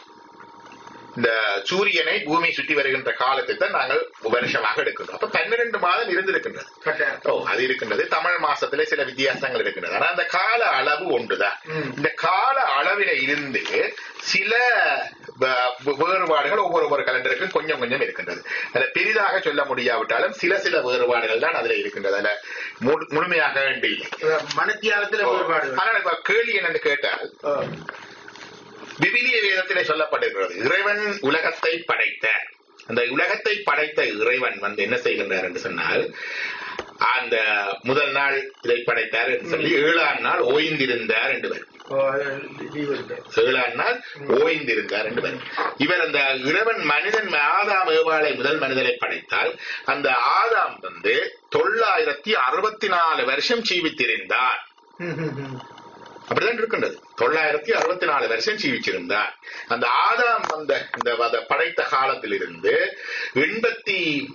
இந்த சூரியனை பூமி சுற்றி வருகின்ற காலத்தை தான் நாங்கள் வருஷமாக எடுக்கின்றோம் அப்ப பன்னிரண்டு மாதம் இருந்திருக்கின்றது கட்டாயம். ஓ அது இருக்கின்றது தமிழ் மாசத்துல சில வித்தியாசங்கள் இருக்கின்றது ஆனா அந்த கால அளவு ஒன்றுதான் ம். இந்த கால அளவில இருந்து சில வ- வேறுபாடுகள் ஒவ்வொரு ஒவ்வொரு கலண்டருக்கும் கொஞ்சம் கொஞ்சம் இருக்கின்றது அதுல பெரிதாக சொல்ல முடியாவிட்டாலும் சில சில வேறுபாடுகள் தான் அதுல இருக்கின்றது அதுல முழு- முழுமையாக வேண்டிய இல்லை மனத்தியாலத்துல வேறுபாடு ஆனால் இப்ப கேள்வி என்னன்னு கேட்டால் ஓ. விவிலிய வேதத்திலே சொல்லப்பட்டிருக்கிறது இறைவன் உலகத்தை படைத்த அந்த உலகத்தை படைத்த இறைவன் வந்து என்ன செய்கின்றார் என்று சொன்னால் அந்த முதல் நாள் இதை படைத்தார் என்று சொல்லி ஏழாம் நாள் ஓய்ந்திருந்தார் என்று வரும் ஓ, அது leave இருக்கு. ஏழாம் நாள் ஓய்ந்திருந்தார் என்று வரும் இவர் அந்த இறைவன் மனிதன் ஆதாம் ஏவாளை முதல் மனிதனை படைத்தால் அந்த ஆதாம் வந்து தொள்ளாயிரத்தி அறுபத்தி நாலு வருஷம் ஜீவித்திருந்தார் ம், ம், ம். அப்படிதான் இருக்கின்றது தொள்ளாயிரத்தி அறுபத்தி நாலு வருஷம் ஜீவிச்சிருந்தார் அந்த ஆதாம் வந்த இந்த வத- படைத்த காலத்திலிருந்து எண்பத்தி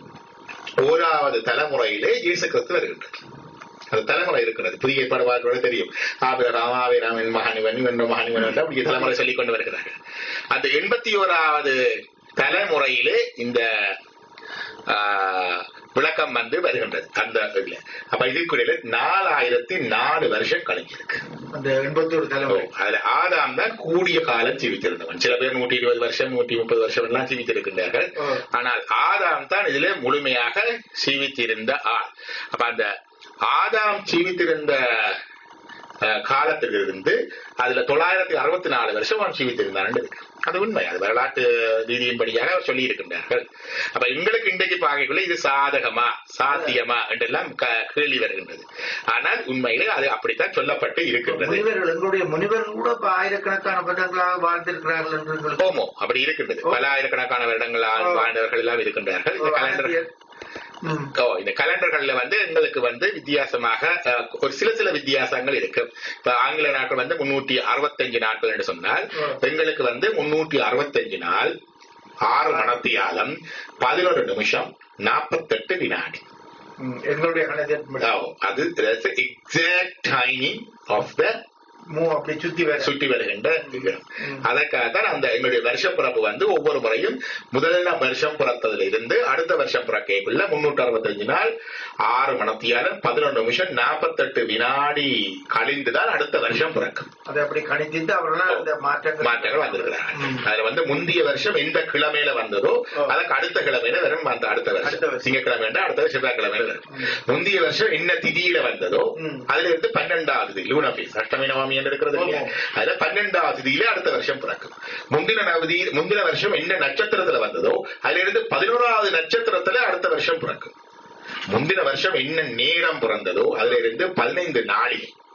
ஓராவது தலைமுறையிலே இயேசு கிறிஸ்து வருகின்றது அந்த தலைமுறை இருக்கிறது புதிய படவார்களோட தெரியும் ஆபிரகாம் ஆபிராமின் மகானிவன் இவன் மகானிவன் என்று அப்படி தலைமுறை சொல்லிக் கொண்டு வருகிறார்கள் அந்த எண்பத்தி ஓராவது தலைமுறையிலே இந்த ஆஹ், விளக்கம் வந்து வருகின்றது அந்த இதுல அப்ப இதுக்குள்ள நாலாயிரத்தி நாலு வருஷம் கழிஞ்சிருக்கு அந்த எண்பத்தோரு தலைமுறை அதுல ஆதாம் தான் கூடிய காலம் ஜீவித்திருந்தவன் சில பேர் நூற்றி இருபது வருஷம் நூற்றி முப்பது வருஷம் எல்லாம் ஜீவித்திருக்கின்றார்கள் ஓ. ஆனால் ஆதாம் தான் இதிலே முழுமையாக ஜீவித்திருந்த ஆள் அப்ப அந்த ஆதாம் ஜீவித்திருந்த அஹ், காலத்திலிருந்து அதுல தொள்ளாயிரத்தி அறுபத்தி நாலு வருஷம் அவன் ஜீவித்திருந்தான் இருக்கு. அது உண்மை அது வரலாற்று ரீதியின்படியாக அவர் சொல்லி இருக்கின்றார்கள் அப்ப எங்களுக்கு இன்றைக்கு பார்க்கக்குள்ள இது சாதகமா சாத்தியமா என்றெல்லாம் க- கேள்வி வருகின்றது ஆனால் உண்மையிலே அது அப்படித்தான் சொல்லப்பட்டு இருக்கின்றது முனிவர்கள் எங்களுடைய முனிவர்கள் கூட இப்ப ஆயிரக்கணக்கான வருடங்களாக வாழ்ந்திருக்கிறார்கள் என்று எங்களுக்கு ஹோமோ அப்படி இருக்கின்றது பல ஆயிரக்கணக்கான வருடங்களால் ஓ. வாழ்ந்தவர்கள் எல்லாம் இருக்கின்றார்கள் இந்த ஓ, கலண்டர் ஆயிரத்தி- ம். ஓ இந்த கலண்டர்கள்ல வந்து எங்களுக்கு வந்து வித்தியாசமாக அஹ், ஒரு சில சில வித்தியாசங்கள் இருக்கு இப்ப ஆங்கில நாட்கள் வந்து முன்னூற்றி அறுபத்தஞ்சு நாட்கள் என்று சொன்னால் ஓ. எங்களுக்கு வந்து முன்னூற்றி அறுபத்தஞ்சு நாள் ஆறு மணத்தியாலம் பதினொரு நிமிஷம் நாற்பத்தெட்டு வினாடி ம். எங்களுடைய கணக்கு ஓ, அது எக்ஸாக்ட் டைமிங் ஆஃப் த மூ அப்படி சுத்தி வேற சுற்றி வருகின்ற இது. ம். அதற்காகத்தான் அந்த என்னுடைய வருஷம் பிறப்பு வந்து ஒவ்வொரு முறையும் முதல்ல வருஷம் பிறந்ததுல இருந்து அடுத்த வருஷம் பிறக்கைக்குள்ள முன்னூற்றி அறுபத்தஞ்சு நாள் ஆறு மணத்தியாலும் பதினொன்று நிமிஷம் நாற்பத்தெட்டு வினாடி கழிந்துதான் அடுத்த வருஷம் பிறக்கும் அதை அப்படி கணித்து அவர்களால் அந்த மாற்றங்கள் மாற்றங்கள் வந்திருக்கிறாங்க ம். அதுல வந்து முந்தைய வருஷம் எந்த கிழமையில வந்ததோ ஓ. அதுக்கு அடுத்த கிழமையில வரும் அந்த அடுத்த அடுத்த வருஷம் வருஷம். திங்கக்கிழமை அடுத்த செவ்வாய்க்கிழமையில வரும் முந்தைய வருஷம் என்ன திதியில வந்ததோ ம். அதுல இருந்து பன்னெண்டாவது திதி லூனபீஸ் அஷ்டமி நவமி என்று இருக்கிறது இல்லையா ஆமா. அதுல பன்னெண்டாவது திதியில அடுத்த வருஷம் பிறக்கும் முந்தின நவதி முந்தின வருஷம் என்ன நட்சத்திரத்துல வந்ததோ அதுல இருந்து பதினோராவது நட்சத்திரத்துல அடுத்த வருஷம் பிறக்கும் முந்தின வருஷம் என்ன நேரம் பிறந்ததோ அதுல இருந்து பதினைந்து நாளிகை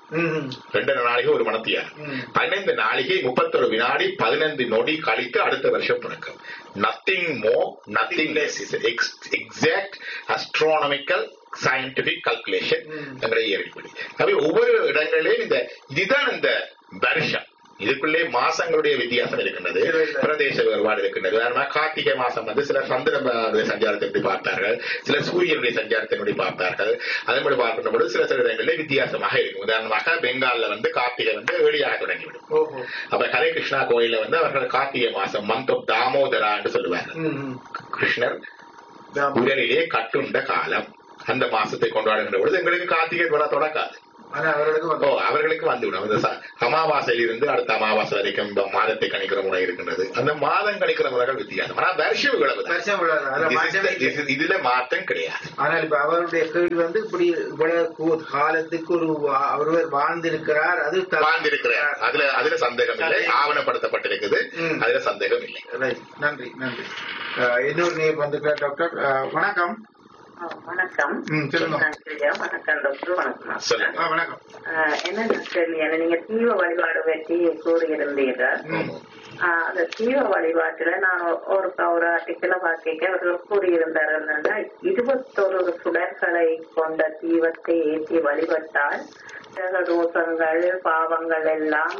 ம், ரெண்டரை நாளைக்கு ஒரு மணத்தியார் ம். பதினைந்து நாளிகை முப்பத்தொரு வினாடி பதினைந்து நொடி கழித்து அடுத்த வருஷம் பிறக்கும் nothing more nothing less is exact astronomical scientific calculation ம். எங்களுடைய இயற்பிடி அப்படி ஒவ்வொரு இடங்களிலும் இந்த இதுதான் இந்த வருஷம் இதுக்குள்ளே மாசங்களுடைய வித்தியாசம் இருக்கின்றது இல்ல, இல்ல. பிரதேச வேறுபாடு இருக்கின்றது உதாரணமா கார்த்திகை மாசம் வந்து சில சந்திரனுடைய சஞ்சாரத்தை எப்படி பார்ப்பார்கள் சில சூரியனுடைய சஞ்சாரத்தை எப்படி பார்ப்பார்கள் அதன்படி பார்க்கின்ற பொழுது சில சில இடங்களில் வித்தியாசமாக இருக்கும் உதாரணமாக பெங்கால்ல வந்து கார்த்திகை வந்து வெளியாக தொடங்கிவிடும் ஓஹோ அப்ப ஹரே கிருஷ்ணா கோயில்ல வந்து அவர்கள் கார்த்திகை மாசம் மந்த் ஆஃப் தாமோதரா என்று சொல்லுவாங்க ம், ம். கிருஷ்ணர் தாம். உடலிலே கட்டுண்ட காலம் அந்த மாசத்தை கொண்டாடுகின்ற பொழுது எங்களுக்கு கார்த்திகை வர தொடக்காது ஆனா அவர்களுக்கு ஓ வந்து அவர்களுக்கு வந்துவிடும் அந்த ச- அமாவாசையில் இருந்து அடுத்த அமாவாசை வரைக்கும் இந்த மாதத்தை கணிக்கிற முறை இருக்கின்றது அந்த மாதம் கணிக்கிற முறைகள் வித்தியாசம் ஆனா வருஷம் இவ்வளவு வருஷம் விழாது. அதுல மாற்றமே இல்லை. இதுல மாற்றம் கிடையாது ஆனால் இப்ப அவருடைய கேள்வி வந்து இப்படி இவ்வளவு கு- காலத்துக்கு ஒரு வா- ஒருவர் வாழ்ந்திருக்கிறார் அது த- வாழ்ந்திருக்கிறார் அதுல அதுல சந்தேகம் இல்லை ஆவணப்படுத்தப்பட்டிருக்குது ம். அதுல சந்தேகம் இல்லை Right. நன்றி நன்றி அஹ், இன்னொரு நேர் வந்திருக்கிறார் டாக்டர் அஹ், வணக்கம் ஆ, வணக்கம் ம், சொல்லுங்க. நான் பிரியா. வணக்கம் டாக்டர் வணக்கம் சொல்லுங்க ஆ, வணக்கம் ஆ, என்ன டாக்டர் என்ன நீங்க தீவ வழிபாடு பற்றி கூறியிருந்தீர்கள் ம். ஆ, அந்த தீவ வழிபாட்டுல நான் ஒரு ஒரு ஆர்டிக்கல பார்க்க அவர்கள் கூறியிருந்தார்கள் என்னன்னா, இருபத்தொரு சுடர்களை கொண்ட தீவத்தை ஏற்றி வழிபட்டால் கிரக தோஷங்கள் பாவங்கள் எல்லாம்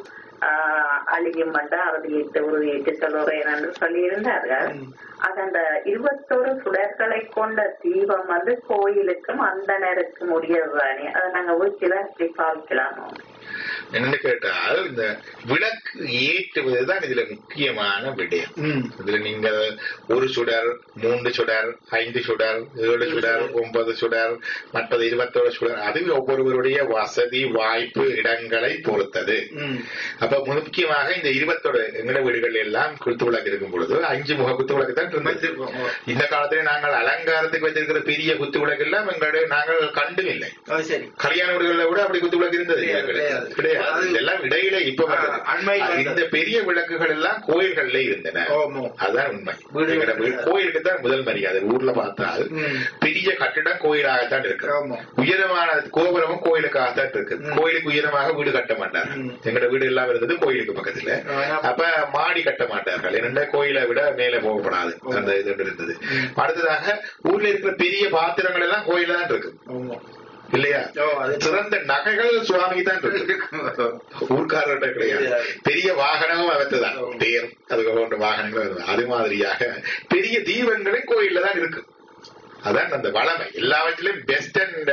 ஆஹ் அழியும் என்று அறுதியிட்டு உறுதியிட்டு சொல்லுறேன் என்று சொல்லியிருந்தார்கள் ம். அது அந்த இருபத்தோரு சுடர்களை கொண்ட தீபம் வந்து கோயிலுக்கும் அந்தனருக்கும் உரியதுதானே அதை நாங்க வீட்டுல அப்படி பாவிக்கலாமோ என்னன்னு கேட்டால் இந்த விளக்கு ஏற்றுவதுதான் இதுல முக்கியமான விடயம் ம். இதுல நீங்க ஒரு சுடர் மூன்று சுடர் ஐந்து சுடர் ஏழு சுடர் ஒன்பது சுடர் மற்றது இருபத்தோரு சுடர் அது ஒவ்வொருவருடைய வசதி வாய்ப்பு இடங்களை பொறுத்தது ம். அப்ப முக்கியமாக இந்த இருபத்தோடு எங்கட வீடுகள் எல்லாம் குத்து விளக்கு இருக்கும் பொழுது அஞ்சு முக குத்து விளக்கு தான் இருந்தது வச்சிருக்கோம். ஓ. இந்த காலத்துல நாங்கள் அலங்காரத்துக்கு வச்சிருக்கிற பெரிய குத்து விளக்கு எல்லாம் எங்களுடைய நாங்கள் கண்டும் இல்லை அது சரி கல்யாண வீடுகள்ல கூட அப்படி குத்து விளக்கு இருந்தது கிடையாது, கிடையாது கிடையாது. கிடையாது அது- இதெல்லாம் இடையில இப்ப வந்தது. ஆ, அண்மையில் அது வந்தது. இந்த பெரிய விளக்குகள் எல்லாம் கோயில்கள்ல இருந்தன ஓமோ. அதுதான் உண்மை வீடு- எங்கட வீடு- கோயிலுக்கு தான் முதல் மரியாதை ஊர்ல பார்த்தால் ம். பெரிய கட்டிடம் கோயிலாகத்தான் இருக்கு ஆமா. உயரமான கோபுரமும் கோயிலுக்காகத்தான் இருக்கு ம். கோயிலுக்கு உயரமாக வீடு கட்ட மாட்டாங்க ம். எங்கட வீடு எல்லாம் இருந்தது கோயிலுக்கு பக்கத்துல ஆனா- அப்ப மாடி கட்ட மாட்டார்கள் என்னென்ன கோயிலை விட மேல போகப்படாது ஓ. அந்த இது இருந்தது ம். அடுத்ததாக ஊர்ல இருக்கிற பெரிய பாத்திரங்கள் எல்லாம் கோயில தான் இருக்கு ஆமா. இல்லையா ஓ, அது சிறந்த நகைகள் சுவாமிக்கு தான் இருக்கு ஊர்க்காரர்கிட்ட கிடையாது கிடையாது. பெரிய வாகனமும் அவத்துதான் ஓ. தேர் அதுக்கு போன்ற வாகனங்களும் வருது. அது மாதிரியாக பெரிய தீபங்களும் கோயில்ல தான் இருக்கு அதான் அந்த வளமை எல்லாவற்றிலும் பெஸ்ட் அண்ட்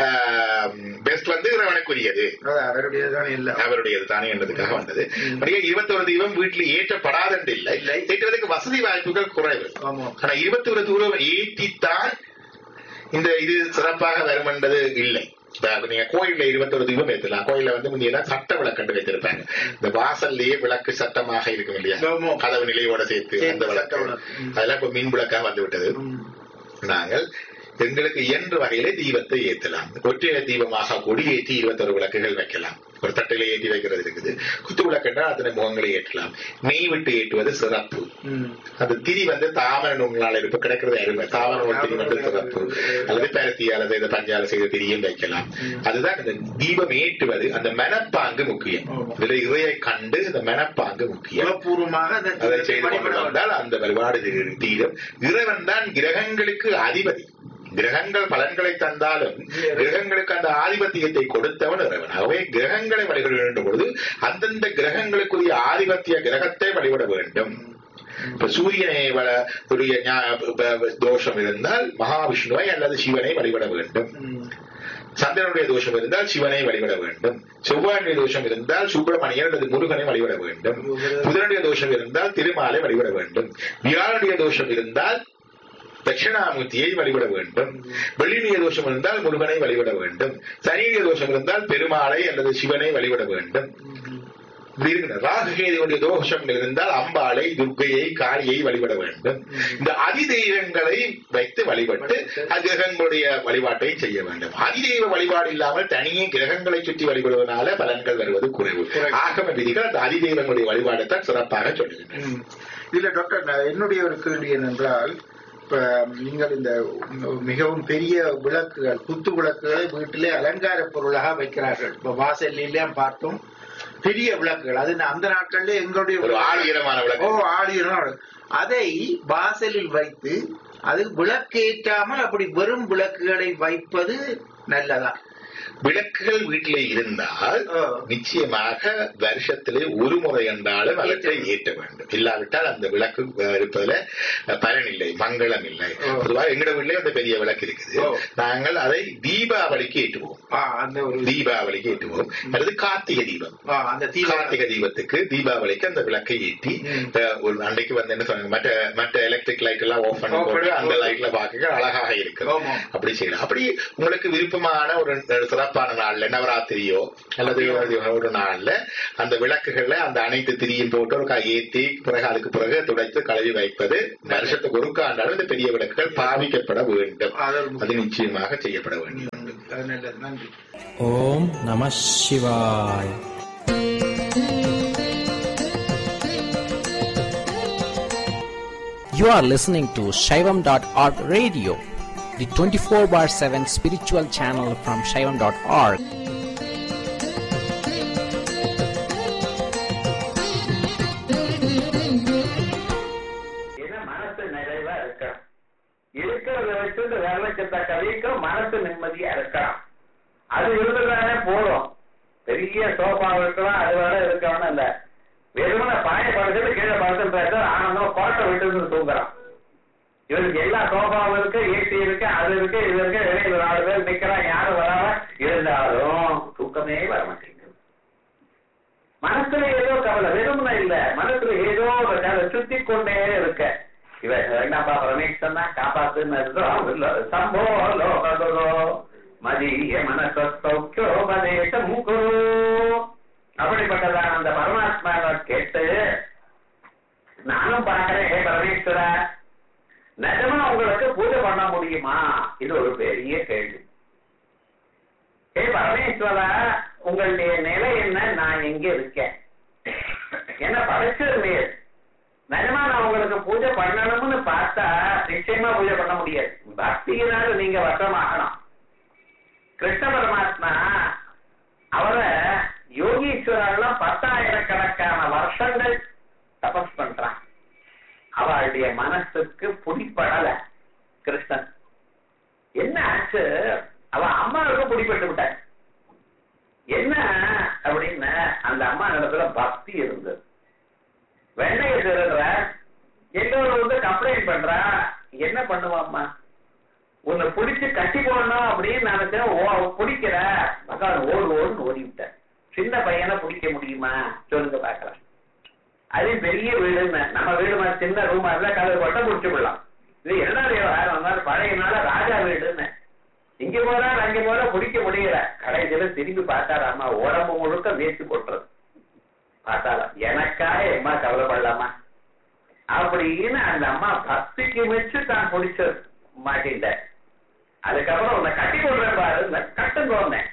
பெஸ்ட் வந்து இறைவனுக்குரியது அது அவருடையதுதான் இல்ல அவருடையது தானே என்பதுக்காக வந்தது ம். அப்படியே இருபத்தொரு தீபம் வீட்டில் ஏற்றப்படாதென்று இல்லை இல்லை. ஏற்றுவதற்கு வசதி வாய்ப்புகள் குறைவு ஆமா ஆனா இருபத்தி ஒரு தூரம் ஏற்றித்தான் இந்த இது சிறப்பாக வரும் என்பது இல்லை இப்ப நீங்க கோயில்ல இருபத்தொரு தீபம் ஏத்தலாம் கோயில்ல வந்து முந்தையெல்லாம் சட்ட விளக்கண்டு வைத்திருப்பாங்க இந்த வாசல்லையே விளக்கு சட்டமாக இருக்கும் இல்லையா ஆமா. கதவு நிலையோட சேர்த்து சேர்த்து அந்த சட்ட விளக்கு விளக்கு. ம். அதெல்லாம் இப்ப மின் விளக்காக வந்து விட்டது ம். நாங்கள் எங்களுக்கு இயன்ற வகையிலே தீபத்தை ஏத்தலாம் ஒற்றைய தீபமாக கொடி ஏற்றி இருபத்தொரு விளக்குகள் வைக்கலாம் ஒரு தட்டில ஏற்றி வைக்கிறது இருக்குது குத்து விளக்குன்னா அத்தனை முகங்களை ஏற்றலாம் நெய் விட்டு ஏற்றுவது சிறப்பு ம். அந்த திரி வந்து தாமரை நூலால் இருப்பு கிடைக்கிறது அருமை தாமரை நூல் திரி வந்து சிறப்பு அல்லது பருத்தியால செய்த பஞ்சால செய்த திரியும் வைக்கலாம் அதுதான் இந்த தீபம் ஏற்றுவது அந்த மனப்பாங்கு முக்கியம் ஆமா. இதுல இறையை கண்டு இந்த மனப்பாங்கு முக்கியம் உளப்பூர்வமாக அந்த அதை செய்து கொண்டு வழிபட வேண்டும். வந்தால் அந்த வழிபாடு தீ- தீரும் இறைவன் தான் கிரகங்களுக்கு அதிபதி கிரகங்கள் பலன்களை தந்தாலும் கிரகங்களுக்கு அந்த ஆதிபத்தியத்தை கொடுத்தவன் இறைவன் ஆகவே கிரகங்களை வழிபட வேண்டும் பொழுது அந்தந்த கிரகங்களுக்குரிய ஆதிபத்திய கிரகத்தை வழிபட வேண்டும் இப்ப சூரியனை வ- உடைய ஞா- ப- ப- தோஷம் இருந்தால் மகாவிஷ்ணுவை அல்லது சிவனை வழிபட வேண்டும் ம். சந்திரனுடைய தோஷம் இருந்தால் சிவனை வழிபட வேண்டும் செவ்வாயுடைய தோஷம் இருந்தால் சுப்பிரமணியன் அல்லது முருகனை வழிபட வேண்டும் புதனுடைய தோஷம் இருந்தால் திருமாலை வழிபட வேண்டும் வியாழனுடைய தோஷம் இருந்தால் தட்சிணாமூர்த்தியை வழிபட வேண்டும் வெள்ளியுடைய தோஷம் இருந்தால் முருகனை வழிபட வேண்டும் சனியுடைய தோஷம் இருந்தால் பெருமாளை அல்லது சிவனை வழிபட வேண்டும் இப்படி இருக்கிற ராகுகேதுடைய தோஷம் இருந்தால் அம்பாளை துர்க்கையை காளியை வழிபட வேண்டும் இந்த அதிதெய்வங்களை வைத்து வழிபட்டு அக்கிரகங்களுடைய வழிபாட்டை செய்ய வேண்டும் அதிதெய்வ வழிபாடு இல்லாமல் தனியே கிரகங்களை சுற்றி வழிபடுவதனால பலன்கள் வருவது குறைவு குறைவு. ஆகம விதிகள் அந்த அதிதெய்வங்களுடைய வழிபாடைத்தான் சிறப்பாக சொல்லுகின்றன ம். இல்ல டாக்டர் நான் என்னுடைய ஒரு கேள்வி என்னென்றால் இப்ப நீங்கள் இந்த மிகவும் பெரிய விளக்குகள் குத்து விளக்குகளை வீட்டிலே அலங்கார பொருளாக வைக்கிறார்கள் இப்ப வாசல்லாம் பார்த்தோம் பெரிய விளக்குகள் அது அந்த நாட்கள்ல எங்களுடைய ஒரு ஆளுயரமான ஓ விளக்கு ஆடியோ அதை வாசலில் வைத்து அது விளக்கேற்றாமல் அப்படி வெறும் விளக்குகளை வைப்பது நல்லதா விளக்குகள் வீட்டிலே இருந்தால் ஓ. நிச்சயமாக வருஷத்திலே ஒரு முறை என்றாலும் அவற்றை ஏற்ற வேண்டும் இல்லாவிட்டால் அந்த விளக்கு அஹ், இருப்பதுல அஹ், பலன் இல்லை மங்களம் இல்லை ஓ. பொதுவாக எங்கட வீட்டிலே அந்த பெரிய விளக்கு இருக்குது ஓ. நாங்கள் அதை தீபாவளிக்கு ஏற்றுவோம் ஆ, அந்த ஒரு தீபாவளிக்கு ஏற்றுவோம் அல்லது கார்த்திகை தீபம் ஆ, அந்த தீவிர கார்த்திகை தீபத்துக்கு தீபாவளிக்கு அந்த விளக்கை ஏற்றி ம். அஹ், ஒரு அன்றைக்கு வந்து என்ன சொன்னாங்க மற்ற மற்ற எலக்ட்ரிக் லைட் எல்லாம் ஆஃப் பண்ணி Off போட்டு பண்ணி அந்த போட்டு. லைட்ல பார்க்க அழகாக இருக்கும் ஆமா. அப்படி செய்யலாம் அப்படி உங்களுக்கு விருப்பமான ஒரு சிறப்பான நாள்ல நவராத்திரியோ அல்லது ஒரு- ஒரு நாள்ல அந்த விளக்குகள்ல அந்த அனைத்து திரியும் போட்டு ஒரு கா- ஏத்தி பிறகு அதுக்கு பிறகு துடைத்து கழுவி வைப்பது வருஷத்துக்கு ஒரு காண்டாலும் இந்த பெரிய விளக்குகள் பாவிக்கப்பட வேண்டும் அது ஒரு அது நிச்சயமாக செய்யப்பட வேண்டும் அது நல்லது நன்றி ஓம் நம சிவாய் You are listening to Shaivam.org radio, the 24 bar 7 spiritual channel from Shaivam.org. ஏன்னா மனசு நிறைவா இருக்கணும் இருக்கிறத வச்சுட்டு வேலைக்கத்தக்க வரைக்கும் மனசு நிம்மதியா இருக்கணும் அது இருந்ததானே போதும் பெரிய சோஃபா இருக்கலாம் அது வேற இருக்கணும் இல்ல வெறுமனை பாய படுத்துட்டு கீழே படுத்துட்டு ஆனந்தம் கோட்டை விட்டு தூங்குறான் இவனுக்கு எல்லா சோஃபாவும் இருக்கு ஏசி இருக்கு அது இருக்கு இது இருக்கு வெளியில நாலு பேர் நிக்கிறான் யாரும் வராம இருந்தாலும் தூக்கமே வர மாட்டேங்குது மனசுல ஏதோ கவலை வெறுமனை இல்ல மனசுல ஏதோ ஒரு கவலை சுத்தி கொண்டே இருக்க இவன் என்னப்பா ரமேஷ் சொன்னா காப்பாத்துன்னு இருக்கிறோம். இல்ல, சம்போ லோகதோ மதிய மனச சௌக்கியோ மதேசம் குரு அப்படிப்பட்டதான அந்த பரமாத்மாவை கேட்டு நானும் பார்க்கிறேன் ஹே பரமேஸ்வரா நிஜமா உங்களுக்கு பூஜை பண்ண முடியுமா இது ஒரு பெரிய கேள்வி ஏ பரமேஸ்வரா உங்களுடைய நிலை என்ன நான் எங்க இருக்கேன் என்ன படைச்சிருந்தீர் நிஜமா நான் உங்களுக்கு பூஜை பண்ணணும்னு பார்த்தா நிச்சயமா பூஜை பண்ண முடியாது பக்தியினால நீங்க வசமாகணும் கிருஷ்ண பரமாத்மா அவரை யோகீஸ்வரெல்லாம் பத்தாயிரக்கணக்கான வருஷங்கள் தபஸ் பண்றான் அவளுடைய மனசுக்கு பிடிப்படல கிருஷ்ணன் என்ன ஆச்சு அவ அம்மாவுக்கு பிடிப்பட்டு விட்டாள் என்ன அப்படின்னு அந்த அம்மா இடத்துல பக்தி இருந்தது வெண்ணைய திருடுற எல்லோரும் வந்து கம்ப்ளைண்ட் பண்றா என்ன பண்ணுவாம்மா உன்னை பிடிச்சு கட்டி போடணும் அப்படின்னு நினைச்சேன் ஓ பிடிக்கிற மகான் ஓடு ஓடுன்னு ஓடி விட்டேன் சின்ன பையனை பிடிக்க முடியுமா சொல்லுங்க பாக்கலாம் அது பெரிய வீடுன்னு நம்ம வீடு மாதிரி சின்ன ரூமா இருந்தா கதை கொட்ட முடிச்சு விடலாம் இது இரண்டாவது விவகாரம் வந்தாலும் பழைய நாள ராஜா வீடுன்னு இங்க போறா அங்க போறா பிடிக்க முடியல கடைசியில திரும்பி பார்த்தாராமா உடம்பு முழுக்க வேஸ்ட் கொட்டுறது பார்த்தாலாம் எனக்காக எம்மா கவலைப்படலாமா அப்படின்னு அந்த அம்மா பக்திக்கு மிச்சு தான் பிடிச்ச மாட்டிட்ட அதுக்கப்புறம் உன்னை கட்டி போடுறேன் பாரு கட்டும் போனேன்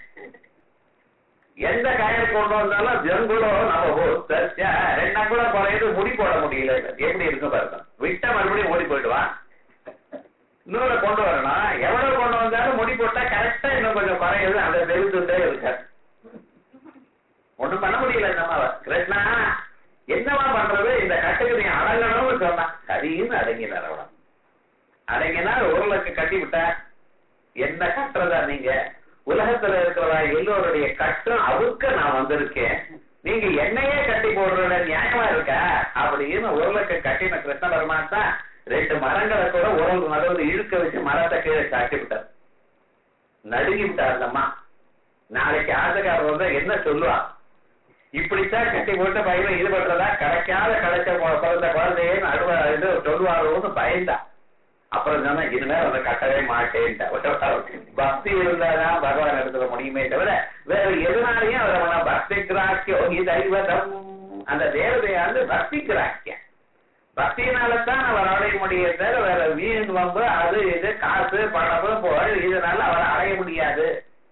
எந்த கயிறு கொண்டு வந்தாலும் ஜங்குடோ நம்ம ரெண்டாம் கூட குறையுது முடி போட முடியல எப்படி இருக்கு பாருங்க விட்ட மறுபடியும் ஓடி போயிடுவான் இன்னொரு கொண்டு வரணும் எவ்வளவு கொண்டு வந்தாலும் முடி போட்டா கரெக்டா இன்னும் கொஞ்சம் குறையுது அந்த தெரிஞ்சுட்டே இருக்க ஒண்ணும் பண்ண முடியல நம்ம கிருஷ்ணா என்னவா பண்றது இந்த கட்டுக்கு நீ அடங்கணும்னு சொன்னா சரின்னு அடங்கினார் அவன் அடங்கினார் உருளுக்கு கட்டி விட்டா என்ன கட்டுறதா நீங்க உலகத்துல இருக்கிறவா எல்லோருடைய கட்டும் அவுக்க நான் வந்திருக்கேன் நீங்க என்னையே கட்டி போடுறத நியாயமா இருக்கா அப்படின்னு உருளுக்கு கட்டின கிருஷ்ண பரமாத்மா ரெண்டு மரங்களை கூட உரல் நடுவில் இழுக்க வச்சு மரத்தை கீழே காட்டி விட்டார் நடுங்கி விட்டார் அந்த அம்மா நாளைக்கு ஆசைக்காரர் வந்தா என்ன சொல்லுவா இப்படித்தான் கட்டி போட்டு பையனை இது பண்றதா கிடைக்காத கிடைச்ச கொ- பிறந்த குழந்தையே நடுவ இது சொல்லுவாரோன்னு பயந்தா அப்புறம் சொன்னா இனிமேல் அதை கட்டவே மாட்டேன்ட்டா பக்தி இருந்தாதான் பகவான் எடுத்துக்க முடியுமே தவிர வேற எதுனாலையும் அவரை வேணா பக்தி கிராக்கியம் தெய்வதம் அந்த தேவதையாண்டு பக்தி கிராக்கியம் பக்தியினாலதான் அவர் அடைய முடியும் தவிர வேற வீண் வம்பு அது இது காசு பணம் புகழ் இதனால அவரை அடைய முடியாது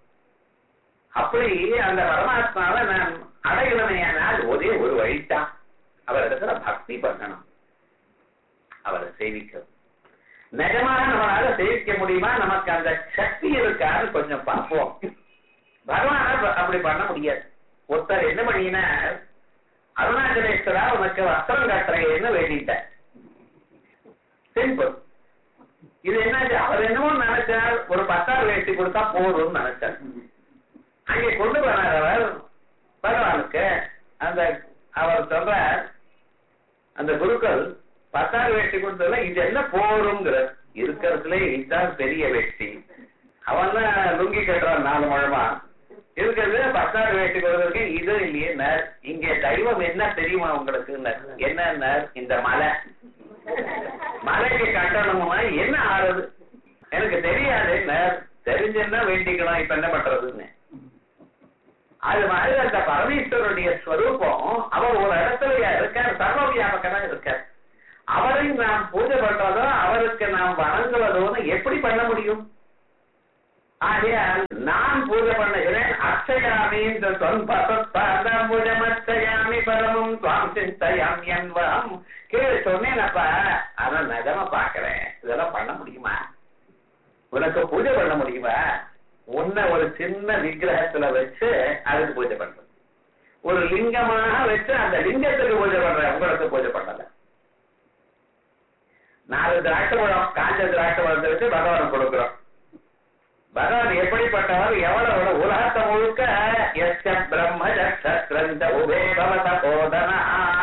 அப்படி அந்த பரமாத்மாவை நான் அடையணுமையானால் ஒரே ஒரு வழிதான் அவரிடத்துல பக்தி பண்ணணும் அவரை சேவிக்கணும் நிஜமாக நம்மளால சேவிக்க முடியுமா நமக்கு அந்த சக்தி இருக்கான்னு கொஞ்சம் பார்ப்போம் பகவான அப்படி பண்ண முடியாது ஒருத்தர் என்ன பண்ணினா அருணாச்சலேஸ்வரா உனக்கு வஸ்திரம் கட்டுறேன்னு வேண்டிட்டார் சிம்பிள் இது என்னாச்சு அவர் என்னமோ நினைச்சார் ஒரு பத்தாறு வேட்டி கொடுத்தா போதும்னு நினைச்சார் அங்கே கொண்டு போனார் அவர் பகவானுக்கு அந்த அவர் சொல்ற அந்த குருக்கள் பத்தாறு வேட்டி கொடுத்ததுல இது என்ன போருங்கிற இருக்கிறதுல இதுதான் பெரிய வேட்டி அவன் தான் லுங்கி கட்டுறான் நாலு முழமா இருக்கிறது பத்தாறு வேட்டி கொடுத்ததுக்கு இது இல்லையே நர் இங்க தெய்வம் என்ன தெரியுமா உங்களுக்கு என்ன இந்த மலை மலைக்கு கட்டணும்னா என்ன ஆறுது எனக்கு தெரியாது நர் தெரிஞ்சுன்னா வேண்டிக்கலாம் இப்ப என்ன பண்றதுன்னு அது மாதிரி அந்த பரமேஸ்வருடைய ஸ்வரூபம் அவர் ஒரு இடத்துல இருக்கார் சர்வ வியாபகனா இருக்கார் அவரை நாம் பூஜை பண்றதோ அவருக்கு நாம் வணங்குவதோன்னு எப்படி பண்ண முடியும் ஆகையால் நான் பூஜை பண்ணுகிறேன் அர்ச்சயாமி இந்த தொன்பதம் பூஜமர்ச்சயாமி பரமும் துவாம் சிந்தயாம் என்பம் கீழே சொன்னேனப்பா அதை நிஜமா பாக்குறேன் இதெல்லாம் பண்ண முடியுமா உனக்கு பூஜை பண்ண முடியுமா உன்னை ஒரு சின்ன விக்கிரகத்துல வச்சு அதுக்கு பூஜை பண்றது ஒரு லிங்கமாக வச்சு அந்த லிங்கத்துக்கு பூஜை பண்ற உங்களுக்கு பூஜை பண்ணல நாலு திராட்சை பழம் காஞ்ச திராட்சை பழத்தை வச்சு பகவான் கொடுக்கிறோம் பகவான் எப்படிப்பட்டவர் எவ்வளவு உலகத்தை முழுக்க எச்ச பிரம்ம சத்திரந்த உபே பவத போதனா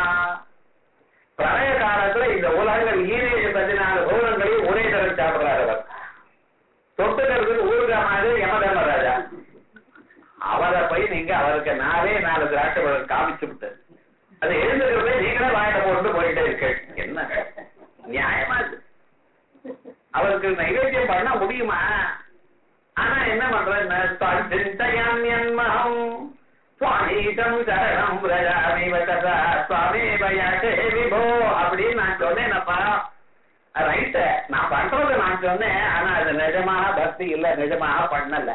பிரளய காலத்துல இந்த உலகங்கள் ஈரேழு பதினாலு பூலங்களையும் ஒரே தரம் சாப்பிடுறாரு அவர் தொட்டுக்கிறதுக்கு ஊருகா மாதிரி யமதர்மராஜா அவரை போய் நீங்க அவருக்கு நாலே நாலு திராட்சை பழம் காமிச்சு விட்டு அது எழுந்துக்கிறதே நீங்களே வாயில போட்டு போயிட்டே இருக்க என்ன நியாயமா இது அவருக்கு நைவேத்தியம் பண்ண முடியுமா ஆனா என்ன பண்றேன் சிந்தயாமியன்மகம் சுவாமீதம் சரணம் ரஜாமி வசதா சுவாமி பயாசே விபோ அப்படின்னு நான் சொன்னேனப்பா ரைட்ட நான் பண்றது நான் சொன்னேன் ஆனா அது நிஜமாக பக்தி இல்ல நிஜமாக பண்ணல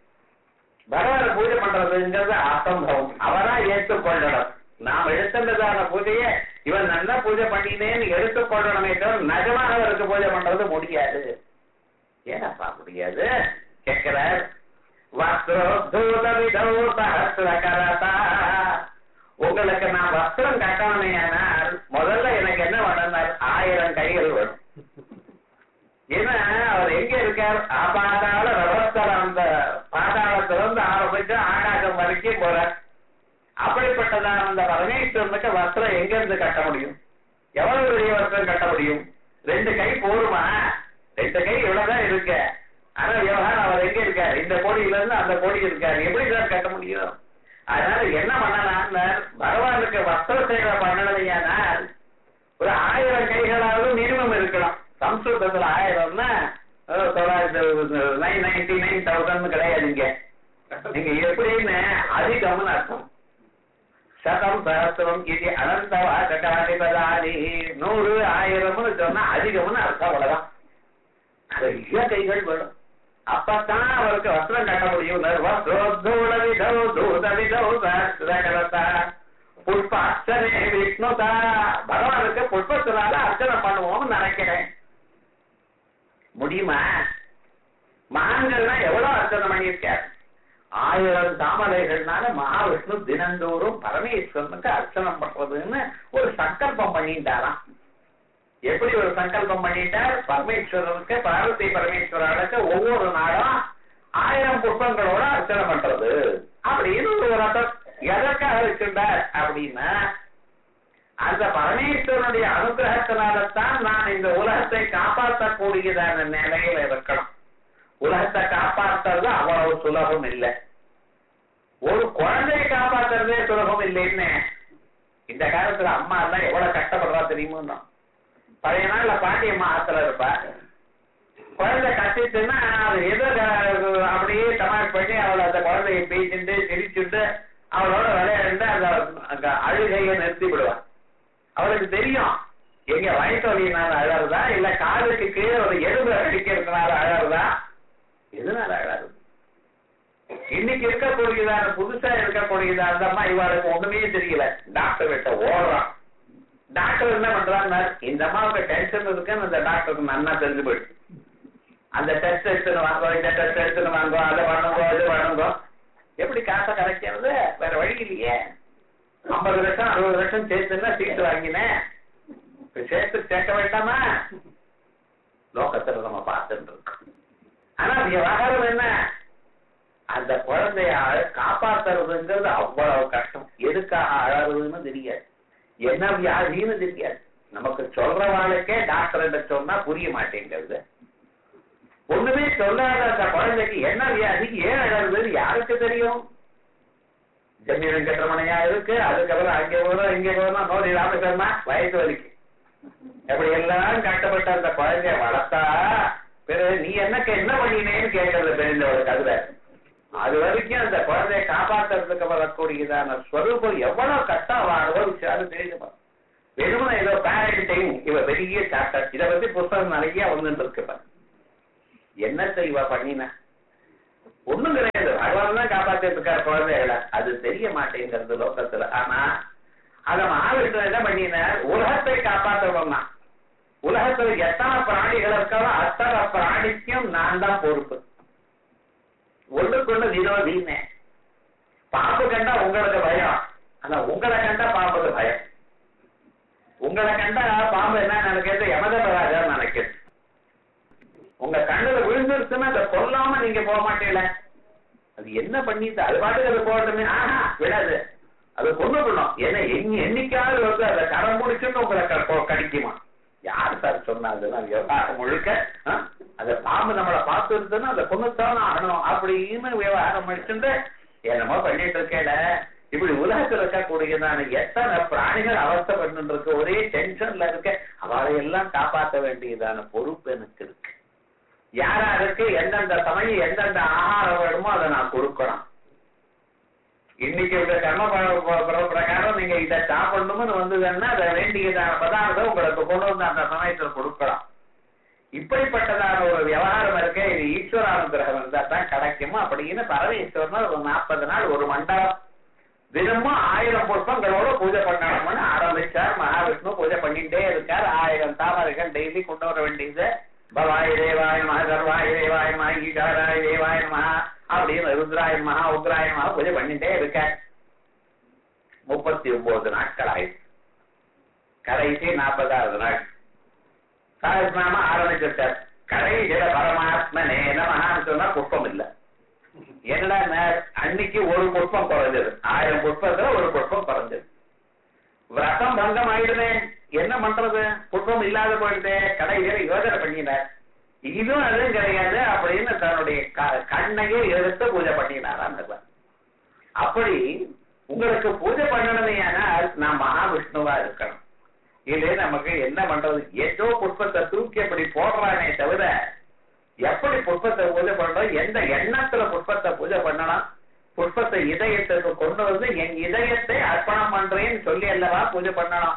பகவான பூஜை பண்றதுங்கிறது அசம்பவம் அவரா ஏற்றுக்கொள்ளணும் நாம் எடுத்துள்ளதான பூஜையை இவன் நல்லா பூஜை பண்ணினேன்னு எடுத்துக்கொள்ளணுமே தவிர நிஜமாக அவருக்கு பூஜை பண்றது முடியாது ஏனப்பா முடியாது கேட்கிறார் வஸ்திரோத்தூத விதோ சஹசிரகரதா உங்களுக்கு நான் வஸ்திரம் கட்டணுமே ஆனால் முதல்ல எனக்கு என்ன வேணும்னார் ஆயிரம் கைகள் வேணும் ஏன்னா அவர் எங்க இருக்கார் ஆபாதாள ரவஸ்தலம் அந்த பாதாளத்திலிருந்து ஆரம்பிச்சு ஆகாசம் வரைக்கும் போறார் அப்படிப்பட்டதான அந்த பரமேஸ்வரனுக்கு வஸ்திரம் எங்க இருந்து கட்ட முடியும் எவ்வளவு பெரிய வஸ்திரம் கட்ட முடியும் ரெண்டு கை போருமா ரெண்டு கை இவ்வளவுதான் இருக்கு ஆனா விவகாரம் அவர் எங்க இருக்காரு இந்த கோடியில இருந்து அந்த கோடி இருக்காரு எப்படி சார் கட்ட முடியும் அதனால என்ன பண்ணலாம்னு பகவானுக்கு வஸ்திர சேவை பண்ணலையானால் ஒரு ஆயிரம் கைகளாவது மினிமம் இருக்கலாம் சம்ஸ்கிருதத்துல ஆயிரம்னா தொள்ளாயிரத்தி நைன் நைன்டி நைன் தௌசண்ட் கிடையாது இங்க நீங்க எப்படின்னு அதிகம்னு அர்த்தம் சதம் சஹசிரம் இது அனந்தவா கட்டாதிபதானி நூறு ஆயிரம்னு சொன்னா அதிகம்னு அர்த்தம் அவ்வளவுதான் நிறைய கைகள் வேணும் அப்பதான் அவருக்கு வஸ்திரம் கட்ட முடியும் புஷ்ப அர்ச்சனை விஷ்ணுதா பகவானுக்கு புஷ்பத்தினால அர்ச்சனை பண்ணுவோம்னு நினைக்கிறேன் முடியுமா மகான்கள்னா எவ்வளவு அர்ச்சனை பண்ணியிருக்கார் ஆயிரம் தாமரைகள்னால மகாவிஷ்ணு தினந்தோறும் பரமேஸ்வரனுக்கு அர்ச்சனை பண்றதுன்னு ஒரு சங்கல்பம் பண்ணிட்டாராம் எப்படி ஒரு சங்கல்பம் பண்ணிட்டார் பரமேஸ்வரனுக்கு பார்வதி பரமேஸ்வரனுக்கு ஒவ்வொரு நாளும் ஆயிரம் புஷ்பங்களோட அர்ச்சனை பண்றது அப்படின்னு ஒரு ரதம் எதற்காக வச்சிருந்தார் அப்படின்னா அந்த பரமேஸ்வரனுடைய அனுகிரகத்தினால்தான் நான் இந்த உலகத்தை காப்பாற்றக்கூடியதான நிலையில இருக்கணும் உலகத்தை காப்பாற்றுறது அவ்வளவு சுலபம் இல்லை ஒரு குழந்தையை காப்பாற்றுறதே சுலபம் இல்லைன்னு இந்த காலத்துல அம்மா எல்லாம் எவ்வளவு கஷ்டப்படுறா தெரியுமோ பழைய நாள்ல பாண்டியம்மா ஆத்துல இருப்பா குழந்தை கத்திச்சுன்னா அது ஏதோ அப்படியே தமாஷ் பண்ணி அவளை அந்த குழந்தைய பேசிட்டு சிரிச்சுட்டு அவளோட விளையாண்டு அந்த அந்த அழுகையை நிறுத்தி விடுவான் அவளுக்கு தெரியும் எங்க வயசு வழியினால அழறதா இல்ல காலுக்கு கீழே ஒரு எலும்பு அடிக்கிறதுனால அழறதா எதனால அழறது இன்னைக்கு இருக்கக்கூடியதான புதுசா இருக்கக்கூடியதா அந்த அம்மா இவாளுக்கு ஒண்ணுமே தெரியல டாக்டர் கிட்ட ஓடுறான் டாக்டர் என்ன பண்றாங்க இந்த அம்மாவுக்கு டென்ஷன் இருக்குன்னு அந்த டாக்டருக்கு நன்னா தெரிஞ்சு போயிடுச்சு அந்த டெஸ்ட் எடுத்துன்னு வாங்கோ இந்த டெஸ்ட் எடுத்துன்னு வாங்கோ அதை பண்ணுங்கோ இது பண்ணுங்கோ எப்படி காசை கரைக்கிறது வேற வழி இல்லையே ஐம்பது லட்சம் அறுபது லட்சம் சேர்த்துன்னா சீட்டு வாங்கினேன் இப்ப சேர்த்து சேர்க்க வேண்டாமா லோகத்துல நம்ம பார்த்துட்டு இருக்கோம் ஆனா விவகாரம் என்ன அந்த குழந்தைய காப்பாத்துறதுங்கிறது அவ்வளவு கஷ்டம் எதுக்காக அழறதுன்னு தெரியாது என்ன வியாதின்னு தெரியாது நமக்கு சொல்றவாளுக்கே டாக்டர் சொன்னா புரிய மாட்டேங்கிறது ஒண்ணுமே சொல்லாத அந்த குழந்தைக்கு என்ன வியாதிக்கு ஏன் அழகுதுன்னு யாருக்கு தெரியும் ஜம்மி வெங்கட்ரமணையா இருக்கு அதுக்கப்புறம் அங்கே போறோம் இங்கே போறோம் நோடி ராமசர்மா வயசு வலிக்கு எப்படி எல்லாம் கஷ்டப்பட்ட அந்த குழந்தைய வளர்த்தா பிறகு நீ என்னக்கு என்ன பண்ணினேன்னு கேட்கறது பெரியவளுக்கு கதுல அது வரைக்கும் அந்த குழந்தைய காப்பாத்துறதுக்கு வரக்கூடியதான ஸ்வரூபம் எவ்வளவு கஷ்டம் அனுபவிச்சாலும் தெரியுமா வெறுமனை ஏதோ பேரண்டிங் இவ பெரிய சாப்டர் இதை பத்தி புத்தகம் நிறைய வந்துட்டு இருக்கு என்னத்தை இவ பண்ணின ஒண்ணும் கிடையாது பகவான் தான் காப்பாத்திட்டு இருக்காரு குழந்தைகளை அது தெரிய மாட்டேங்கிறது லோகத்துல ஆனா அத மகாவிஷ்ணு என்ன பண்ணினார் உலகத்தை காப்பாற்றணும்னா உலகத்துல எத்தனை பிராணிகள் இருக்காரோ அத்தனை பிராணிக்கும் நான் தான் பொறுப்பு ஒண்ணுக்குள்ள விரோதின்னு பாம்பு கண்டா உங்களுக்கு பயம் ஆனா உங்களை கண்டா பாம்புக்கு பயம் உங்களை கண்டா பாம்பு என்ன நினைக்கிறது யமதராஜா நினைக்கிறது உங்க கண்ணுல விழுந்துருச்சுன்னா அதை கொல்லாம நீங்க போக மாட்டீங்கள அது என்ன பண்ணிட்டு அது பாட்டுக்கு அது போடணுமே ஆஹா விடாது அது கொண்டு போடணும் ஏன்னா எண்ணி என்னைக்காவது வந்து அதை கரம் முடிச்சுன்னு உங்களை க- கொ- கடிக்குமா யார் சார் சொன்னா அதெல்லாம் விவகாரம் முழுக்க ஆ? அந்த பாம்பு நம்மளை பார்த்து இருந்ததுன்னா அதை கொண்டுத்தான் ஆகணும் அப்படின்னு விவகாரம் முடிச்சுட்டு என்னமோ பண்ணிட்டு இருக்கேல இப்படி உலகத்துல இருக்கக்கூடியதான எத்தனை பிராணிகள் அவஸ்தைப்பட்டு இருக்கு ஒரே டென்ஷன்ல இருக்க அவளை எல்லாம் காப்பாற்ற வேண்டியதான பொறுப்பு எனக்கு இருக்கு யாராருக்கு எந்தெந்த சமயம் எந்தெந்த ஆகாரம் வேணுமோ அதை நான் கொடுக்கணும் இன்னைக்கு உங்க கர்ம ப- ப- ப- பிரகாரம் நீங்க இதை சாப்பிடணும்னு வந்ததுன்னா அதை வேண்டியதான பதார்த்தம் உங்களுக்கு கொண்டு வந்து அந்த சமயத்துல கொடுக்கலாம் இப்படிப்பட்டதான ஒரு விவகாரம் இருக்கு இது ஈஸ்வரானுகிரகம் இருந்தா தான் கிடைக்குமோ அப்படின்னு பரமேஸ்வரன் ஒரு நாற்பது நாள் ஒரு மண்டலம் தினமும் ஆயிரம் புஷ்பங்களோட பூஜை பண்ணணும்னு ஆரம்பிச்சார் மகாவிஷ்ணு பூஜை பண்ணிட்டே இருக்கார் ஆயிரம் தாமரைகள் டெய்லி கொண்டு வர வேண்டியது பவாய தேவாய நம சர்வாய தேவாய நம ஈகாராய தேவாய நம அப்படின்னு ருத்ராய மகா உக்ராய மகா பூஜை பண்ணிட்டே இருக்கார் முப்பத்தி ஒன்பது நாட்கள் ஆயிடுச்சு கடைசி நாற்பதாவது நாள் சாயஸ்நாம ஆரம்பிச்சுட்டார் கடைசியில பரமாத்மனே நமஹான்னு சொன்னா புஷ்பம் இல்ல என்னடா நே- அன்னைக்கு ஒரு புஷ்பம் குறைஞ்சது ஆயிரம் புஷ்பத்துல ஒரு புஷ்பம் குறைஞ்சது விரதம் பங்கம் ஆயிடுதே என்ன பண்றது புஷ்பம் இல்லாத போயிடுதே கடைசியில யோசனை பண்ணினார் இதுவும் அதுவும் கிடையாது அப்படின்னு தன்னுடைய க- கண்ணையே எடுத்து பூஜை பண்ணினாராம் பகவான். அப்படி உங்களுக்கு பூஜை பண்ணணுமே ஆனால் நான் மகாவிஷ்ணுவா இருக்கணும் இது நமக்கு என்ன பண்றது ஏதோ புஷ்பத்தை தூக்கி அப்படி போடுறானே தவிர எப்படி புஷ்பத்தை பூஜை பண்றோம் எந்த எண்ணத்துல புஷ்பத்தை பூஜை பண்ணலாம் புஷ்பத்தை இதயத்துக்கு கொண்டு வந்து என் இதயத்தை அர்ப்பணம் பண்றேன்னு சொல்லி அல்லவா பூஜை பண்ணலாம்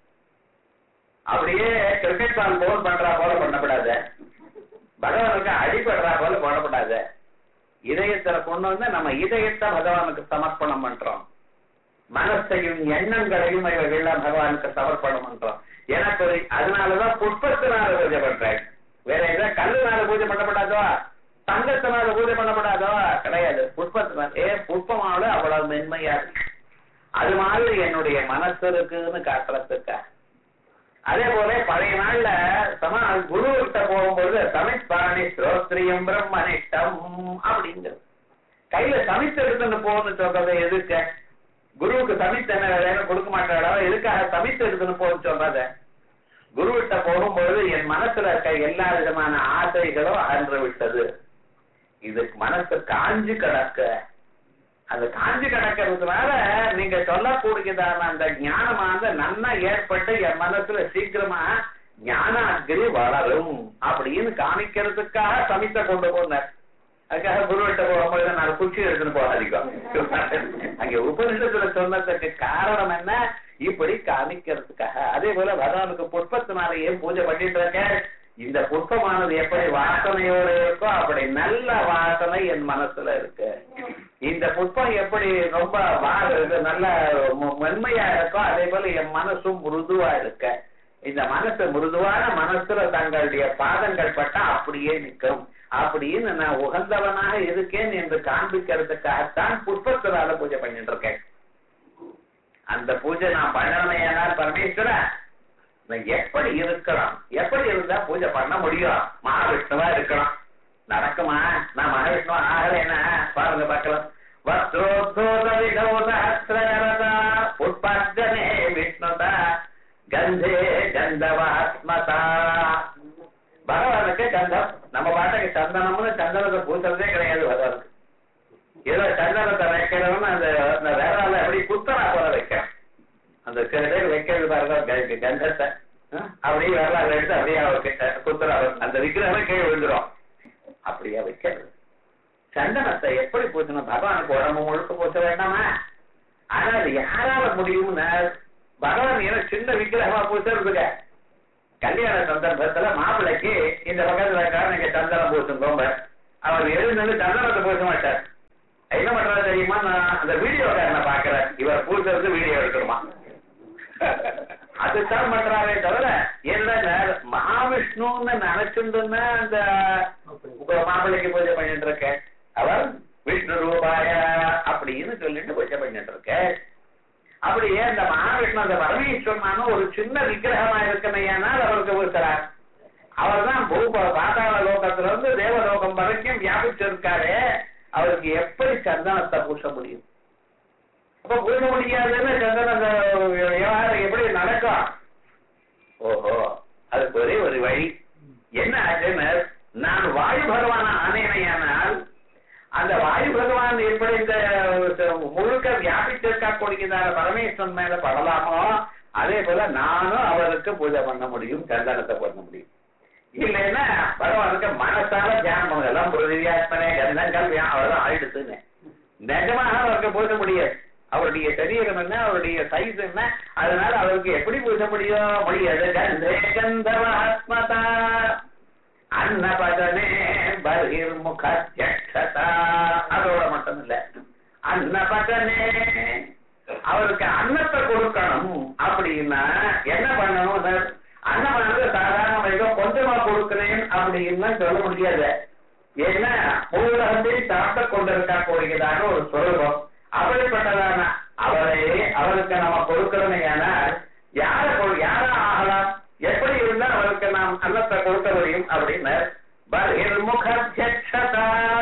அப்படியே கிரிக்கெட் பால் போல் பண்றா போல பண்ணக்கூடாது பகவானுக்கு அடிபடுறா போல போடக்கூடாது இதயத்துல கொண்டு வந்து நம்ம இதயத்தை பகவானுக்கு சமர்ப்பணம் பண்றோம் மனசையும் எண்ணங்களையும் இவைகள்லாம் பகவானுக்கு சமர்ப்பணம் பண்றோம் எனக்கு ஒரு அதனாலதான் புஷ்பத்தினால பூஜை பண்றேன் வேற ஏதாவது கல்லுனால பூஜை பண்ணப்படாதோ தங்கத்தினால பூஜை பண்ணப்படாதோ கிடையாது புஷ்பத்தினால ஏ புஷ்பமாவது அவ்வளவு மென்மையா இருக்கு அது மாதிரி என்னுடைய மனசு இருக்குன்னு காட்டுறதுக்கா அதே போல பழைய நாள்ல சம குரு கிட்ட போகும்போது சமித்பாணி ஸ்ரோத்ரியம் பிரம்மனிஷ்டம் அப்படிங்கிறது கையில சமித்து எடுத்துன்னு போகணும்னு சொல்றது எதுக்கு குருவுக்கு சமித்து என்ன வேலைன்னு கொடுக்க மாட்டாடா எதுக்காக சமித்து எடுத்துன்னு போகணும்னு சொல்றத குருவிட்ட போகும்பொழுது என் மனசுல இருக்க எல்லா விதமான ஆசைகளும் அகன்று விட்டது இதுக்கு மனசு காஞ்சு கிடக்க அந்த காஞ்சி கிடக்கிறதுனால நீங்க சொல்லக்கூடியதான அந்த ஞானமானது நன்னா ஏற்பட்டு என் மனசுல சீக்கிரமா ஞானாகிரி வளரும் அப்படின்னு காமிக்கிறதுக்காக சமித்த கொண்டு போனார் அதுக்காக குருவிட்ட போகும்போது நான் குச்சி எடுத்துன்னு போகாதீங்க அங்க உபனிஷத்துல சொன்னதுக்கு காரணம் என்ன இப்படி காமிக்கிறதுக்காக அதே போல பகவானுக்கு புஷ்பத்தினால ஏன் பூஜை பண்ணிட்டு இருக்க இந்த புஷ்பமானது எப்படி வாசனையோட இருக்கோ அப்படி நல்ல வாசனை என் மனசுல இருக்கு இந்த புஷ்பம் எப்படி ரொம்ப வா- இது நல்ல மு- மென்மையா இருக்கோ அதே போல என் மனசும் மிருதுவா இருக்க இந்த மனசு மிருதுவான மனசுல தங்களுடைய பாதங்கள் பட்டா அப்படியே நிற்கும் அப்படின்னு நான் உகந்தவனாக இருக்கேன் என்று காண்பிக்கிறதுக்காகத்தான் புஷ்பத்தினால பூஜை பண்ணிட்டு இருக்கேன் அந்த பூஜை நான் பண்ணலையானால் பரமேஸ்வரா நான் எப்படி இருக்கலாம் எப்படி இருந்தா பூஜை பண்ண முடியும் மகாவிஷ்ணுவா இருக்கலாம் நடக்குமா நான் மகாவிஷ்ணுவா ஆகலைன்னா பாருங்க பார்க்கலாம் வஸ்திரோத்தோத விதோதா புஷ்பார்ஜனே விஷ்ணுதா கந்தே கந்தவாத்மதா பகவானுக்கு கந்தம் நம்ம பாட்டுக்கு சந்தனம்னு சந்தனத்தை பூசுறதே கிடையாது பகவானுக்கு ஏதோ சந்தனத்தை வைக்கிறவன் அந்த அந்த வேறால எப்படி குத்தரா போல வைக்கிறான் அந்த சில பேர் வைக்கிறது பாருங்க க- கந்தத்தை அஹ், அப்படியே வரலாறு எடுத்து அப்படியே அவருக்கு குத்துறா அந்த விக்கிரகமே கீழே விழுந்துரும் அப்படியே வைக்கிறது சந்தனத்தை எப்படி பூசணும் பகவானுக்கு உடம்பு முழுக்க பூச வேண்டாமா ஆனா அது யாரால முடியும்னா பகவான் ஏன்னா சின்ன விக்கிரகமா பூசுறதுங்க கல்யாண சந்தர்ப்பத்துல மாப்பிள்ளைக்கு இந்த பக்கத்துல இருக்காரு நீங்க சந்தனம் பூசுங்க அவர் எழுந்து சந்தனத்தை பூச மாட்டார் என்ன பண்றாரு தெரியுமா நான் அந்த வீடியோக்காரனை பாக்குறேன் இவர் பூசுறது வீடியோ எடுக்கணுமா அதுதான் பண்றாரே தவிர என்ன மகாவிஷ்ணுன்னு நினைச்சுட்டுன்னா அந்த உங்க மாப்பிள்ளைக்கு பூஜை பண்ணிட்டு இருக்கேன் அவர் விஷ்ணு ரூபாய அப்படின்னு சொல்லிட்டு பூஜை பண்ணிட்டு இருக்கேன் அப்படியே அந்த மகாவிஷ்ணு அந்த பரமேஸ்வரனான ஒரு சின்ன விக்கிரகமா இருக்கமையானால் அவருக்கு பூசுறார் அவர் தான் பூப பாதாள லோகத்துல இருந்து தேவலோகம் வரைக்கும் வியாபிச்சிருக்காரு அவருக்கு எப்படி சந்தனத்தை பூச முடியும் அப்ப பூச முடியாதுன்னு சந்தன விவகாரம் எப்படி நடக்கும் ஓஹோ அதுக்கு ஒரே ஒரு வழி என்ன ஆச்சுன்னு நான் வாயு பகவான ஆனேனையானால் அந்த வாயு பகவான் எப்படி இந்த முழுக்க வியாபித்திருக்கா கொடுக்கிறார பரமேஸ்வரன் மேல படலாமோ அதே போல நானும் அவருக்கு பூஜை பண்ண முடியும் சந்தனத்தை பண்ண முடியும் இல்லைன்னா பகவானுக்கு மனசால தியானம் பண்ணுங்க எல்லாம் பிருதிவியாத்மனே கந்தங்கள் வியா- அவ்வளவுதான் ஆயிடுச்சுன்னு நிஜமாக அவருக்கு பூஜ முடியாது அவருடைய சரீரம் என்ன அவருடைய சைஸ் என்ன அதனால அவருக்கு எப்படி பூஜ முடியும் முடியாது கந்தே கந்தவாத்மதா அன்னபதனே பகிர்முகா அதோட மட்டும் இல்ல அன்னபதனே அவருக்கு அன்னத்தை கொடுக்கணும் அப்படின்னா என்ன பண்ணணும் சார் அன்னமானது சாதாரண ஏதோ கொஞ்சமா கொடுக்கிறேன் அப்படின்னு சொல்ல முடியாது ஏன்னா மூலகத்தையும் சாப்பிட்டு கொண்டிருக்கா போகிறதான ஒரு சுரூபம் அப்படிப்பட்டதான அவரை அவருக்கு நம்ம கொடுக்கிறோமே ஆனால் யார கொ- யாரா ஆகலாம் எப்படி இருந்தா அவருக்கு நாம் அன்னத்தை கொடுக்க முடியும் அப்படின்னு பகிர்முகா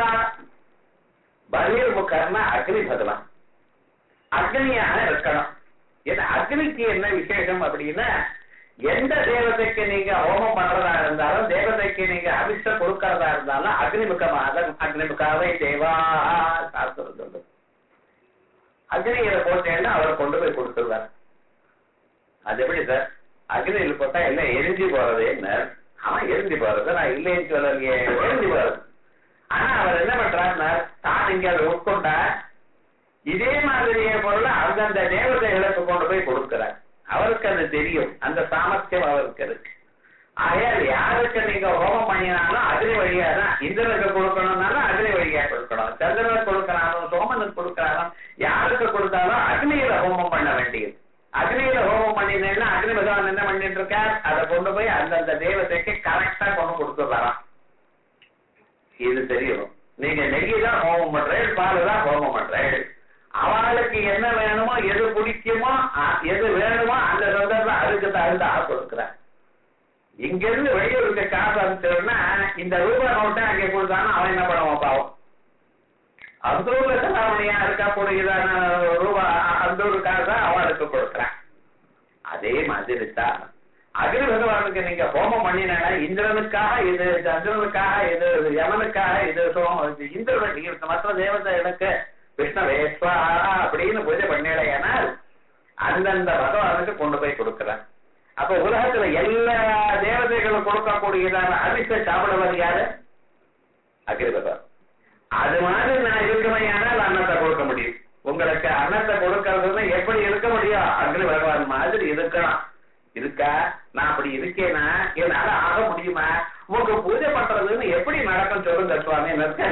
பகிர்முகர்னா அக்னி பகவான் அக்னியாக இருக்கணும் ஏன்னா அக்னிக்கு என்ன விசேஷம் அப்படின்னா எந்த தேவதைக்கு நீங்க ஹோமம் பண்றதா இருந்தாலும் தேவதைக்கு நீங்க அபிஷம் கொடுக்கறதா இருந்தாலும் அக்னிமுகமாக அக்னிமுகாவை தேவா சாஸ்திரம் சொல்லுது அக்னியில போட்டேன்னா அவர் கொண்டு போய் கொடுத்துருவார் அது எப்படி சார் அக்னியில் போட்டா எல்லாம் எரிஞ்சு போறது என்ன அவன் எரிஞ்சு போறது நான் இல்லைன்னு சொல்லலையே எரிஞ்சு போறது ஆனா அவர் என்ன பண்றாருன்னா தான் இங்க அதை உட்கொண்டா இதே மாதிரியே பொருள் அந்தந்த தேவதைகளுக்கு கொண்டு போய் கொடுக்கிறார் அவருக்கு அது தெரியும் அந்த சாமர்த்தியம் அவருக்கு இருக்கு ஆகையால் யாருக்கு நீங்க ஹோமம் பண்ணினாலும் அக்னி வழியா தான் இந்திரனுக்கு கொடுக்கணும்னாலும் அக்னி வழியா கொடுக்கணும் சந்திரனுக்கு கொடுக்கறாலும் சோமனுக்கு கொடுக்கறாலும் யாருக்கு கொடுத்தாலும் அக்னியில ஹோமம் பண்ண வேண்டியது அக்னியில ஹோமம் பண்ணினேன்னா அக்னி பகவான் என்ன பண்ணிட்டு இருக்கார் அதை கொண்டு போய் அந்தந்த தேவதைக்கு கரெக்டா கொண்டு கொடுத்துடலாம் இது தெரியும் நீங்க நெய்யை தான் ஹோமம் பண்றேன் பால் தான் ஹோமம் பண்றேன் அவளுக்கு என்ன வேணுமோ எது பிடிக்குமோ அ- எது வேணுமோ அந்த சந்தர்ப்பம் அதுக்கு தகுந்தாக கொடுக்குறேன் இங்க இருந்து வெளியூருக்கு காசு அனுப்பிச்சோம்னா இந்த ரூபாய் நோட்டை அங்கே கொடுத்தானா அவன் என்ன பண்ணுவான் பாவம் அந்த ஊர்ல செலாவணியா இருக்கா போடுகிறதான ரூபா அந்த ஒரு காசை அவனுக்கு கொடுக்குறான் அதே மாதிரி தான் அக்னி பகவானுக்கு நீங்க ஹோமம் பண்ணினா இந்திரனுக்காக இது சந்திரனுக்காக இது யமனுக்காக இது சோம இது இந்திரனுக்கு இருக்கு மற்ற தேவதைகளுக்கு விஷ்ணவேஸ்வா அப்படின்னு பூஜை பண்ணிடையானால் அந்தந்த பகவானுக்கு கொண்டு போய் கொடுக்கிறார் அப்ப உலகத்துல எல்லா தேவதைகளும் கொடுக்கக்கூடியதான அரிசை சாப்பிடுவது யாரு அக்னி பகவான் அது மாதிரி நான் இருக்கமையானால் அன்னத்தை கொடுக்க முடியும் உங்களுக்கு அன்னத்தை கொடுக்கறதுன்னா எப்படி இருக்க முடியும் அக்னி பகவான் மாதிரி இருக்கணும் இருக்கா நான் அப்படி இருக்கேனா என்னால ஆக முடியுமா உங்க பூஜை பண்றதுன்னு எப்படி நடக்கும் சொல்லுங்க சுவாமி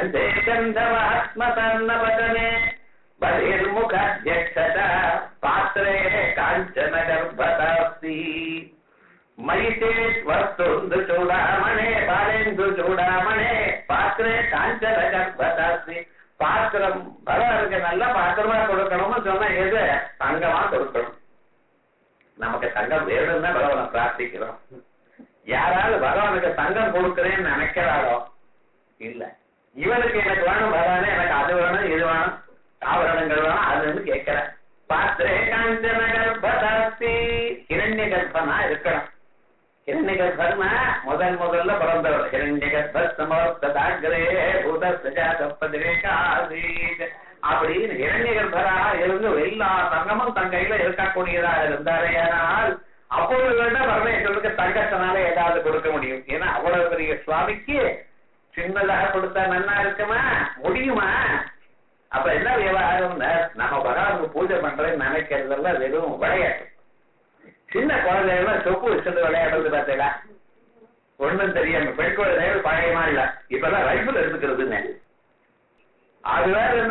பட்டனே बहिर्मुखाध्यक्षत पात्रे काञ्चन गर्भतास्ति मयि चेत् वस्तुन्दु चूडामणे बालेन्दु चूडामणे பாத்திரே காஞ்சன கர்ப்பதாஸ்தி பாத்திரம் பகவானுக்கு நல்ல பாத்திரமா கொடுக்கணும்னு சொன்னா எது தங்கமா கொடுக்கணும் நமக்கு தங்கம் வேணும்னு தான் பகவானை பிரார்த்திக்கிறோம் யாராவது பகவானுக்கு தங்கம் கொடுக்கிறேன்னு நினைக்கிறாரோ இல்ல இவனுக்கு எனக்கு வேணும் பகவானே எனக்கு அது வேணும் இது வேணும் ஆபரணங்கள் வேணும் அதுன்னு கேட்கிறேன் பாத்திரே காஞ்சன கர்ப்பதாஸ்தி இரண்ய கர்ப்பனா இருக்கணும் இரண்ய கர்ப்பனா முதல் முதல்ல பிறந்தவர் இரண்ய கர்ப்ப சமர்த்ததாகிரே பூத சஜாதப்பதிரேகாசீத் அப்படின்னு இரண்ய கர்ப்பராக இருந்து எல்லா தங்கமும் தன் கையில இருக்கக்கூடியதாக இருந்தாரேயானால் அப்பொழுது வேணா பரமேஸ்வருக்கு தங்கத்தினால ஏதாவது கொடுக்க முடியும் ஏன்னா அவ்வளவு பெரிய சுவாமிக்கு சின்னதாக கொடுத்தா நன்னா இருக்குமா முடியுமா அப்ப என்ன விவகாரம்னா நம்ம பகவானுக்கு பூஜை பண்றேன்னு நினைக்கிறதெல்லாம் வெறும் விளையாட்டு சின்ன குழந்தைகள் சொப்பு வச்சுட்டு விளையாடுறது பார்த்தீங்களா ஒண்ணும் தெரியாம பெண் குழந்தைகள் பழையமா இல்ல இப்பெல்லாம் ரைபிள் எடுத்துக்கிறதுன்னு அது வேற என்ன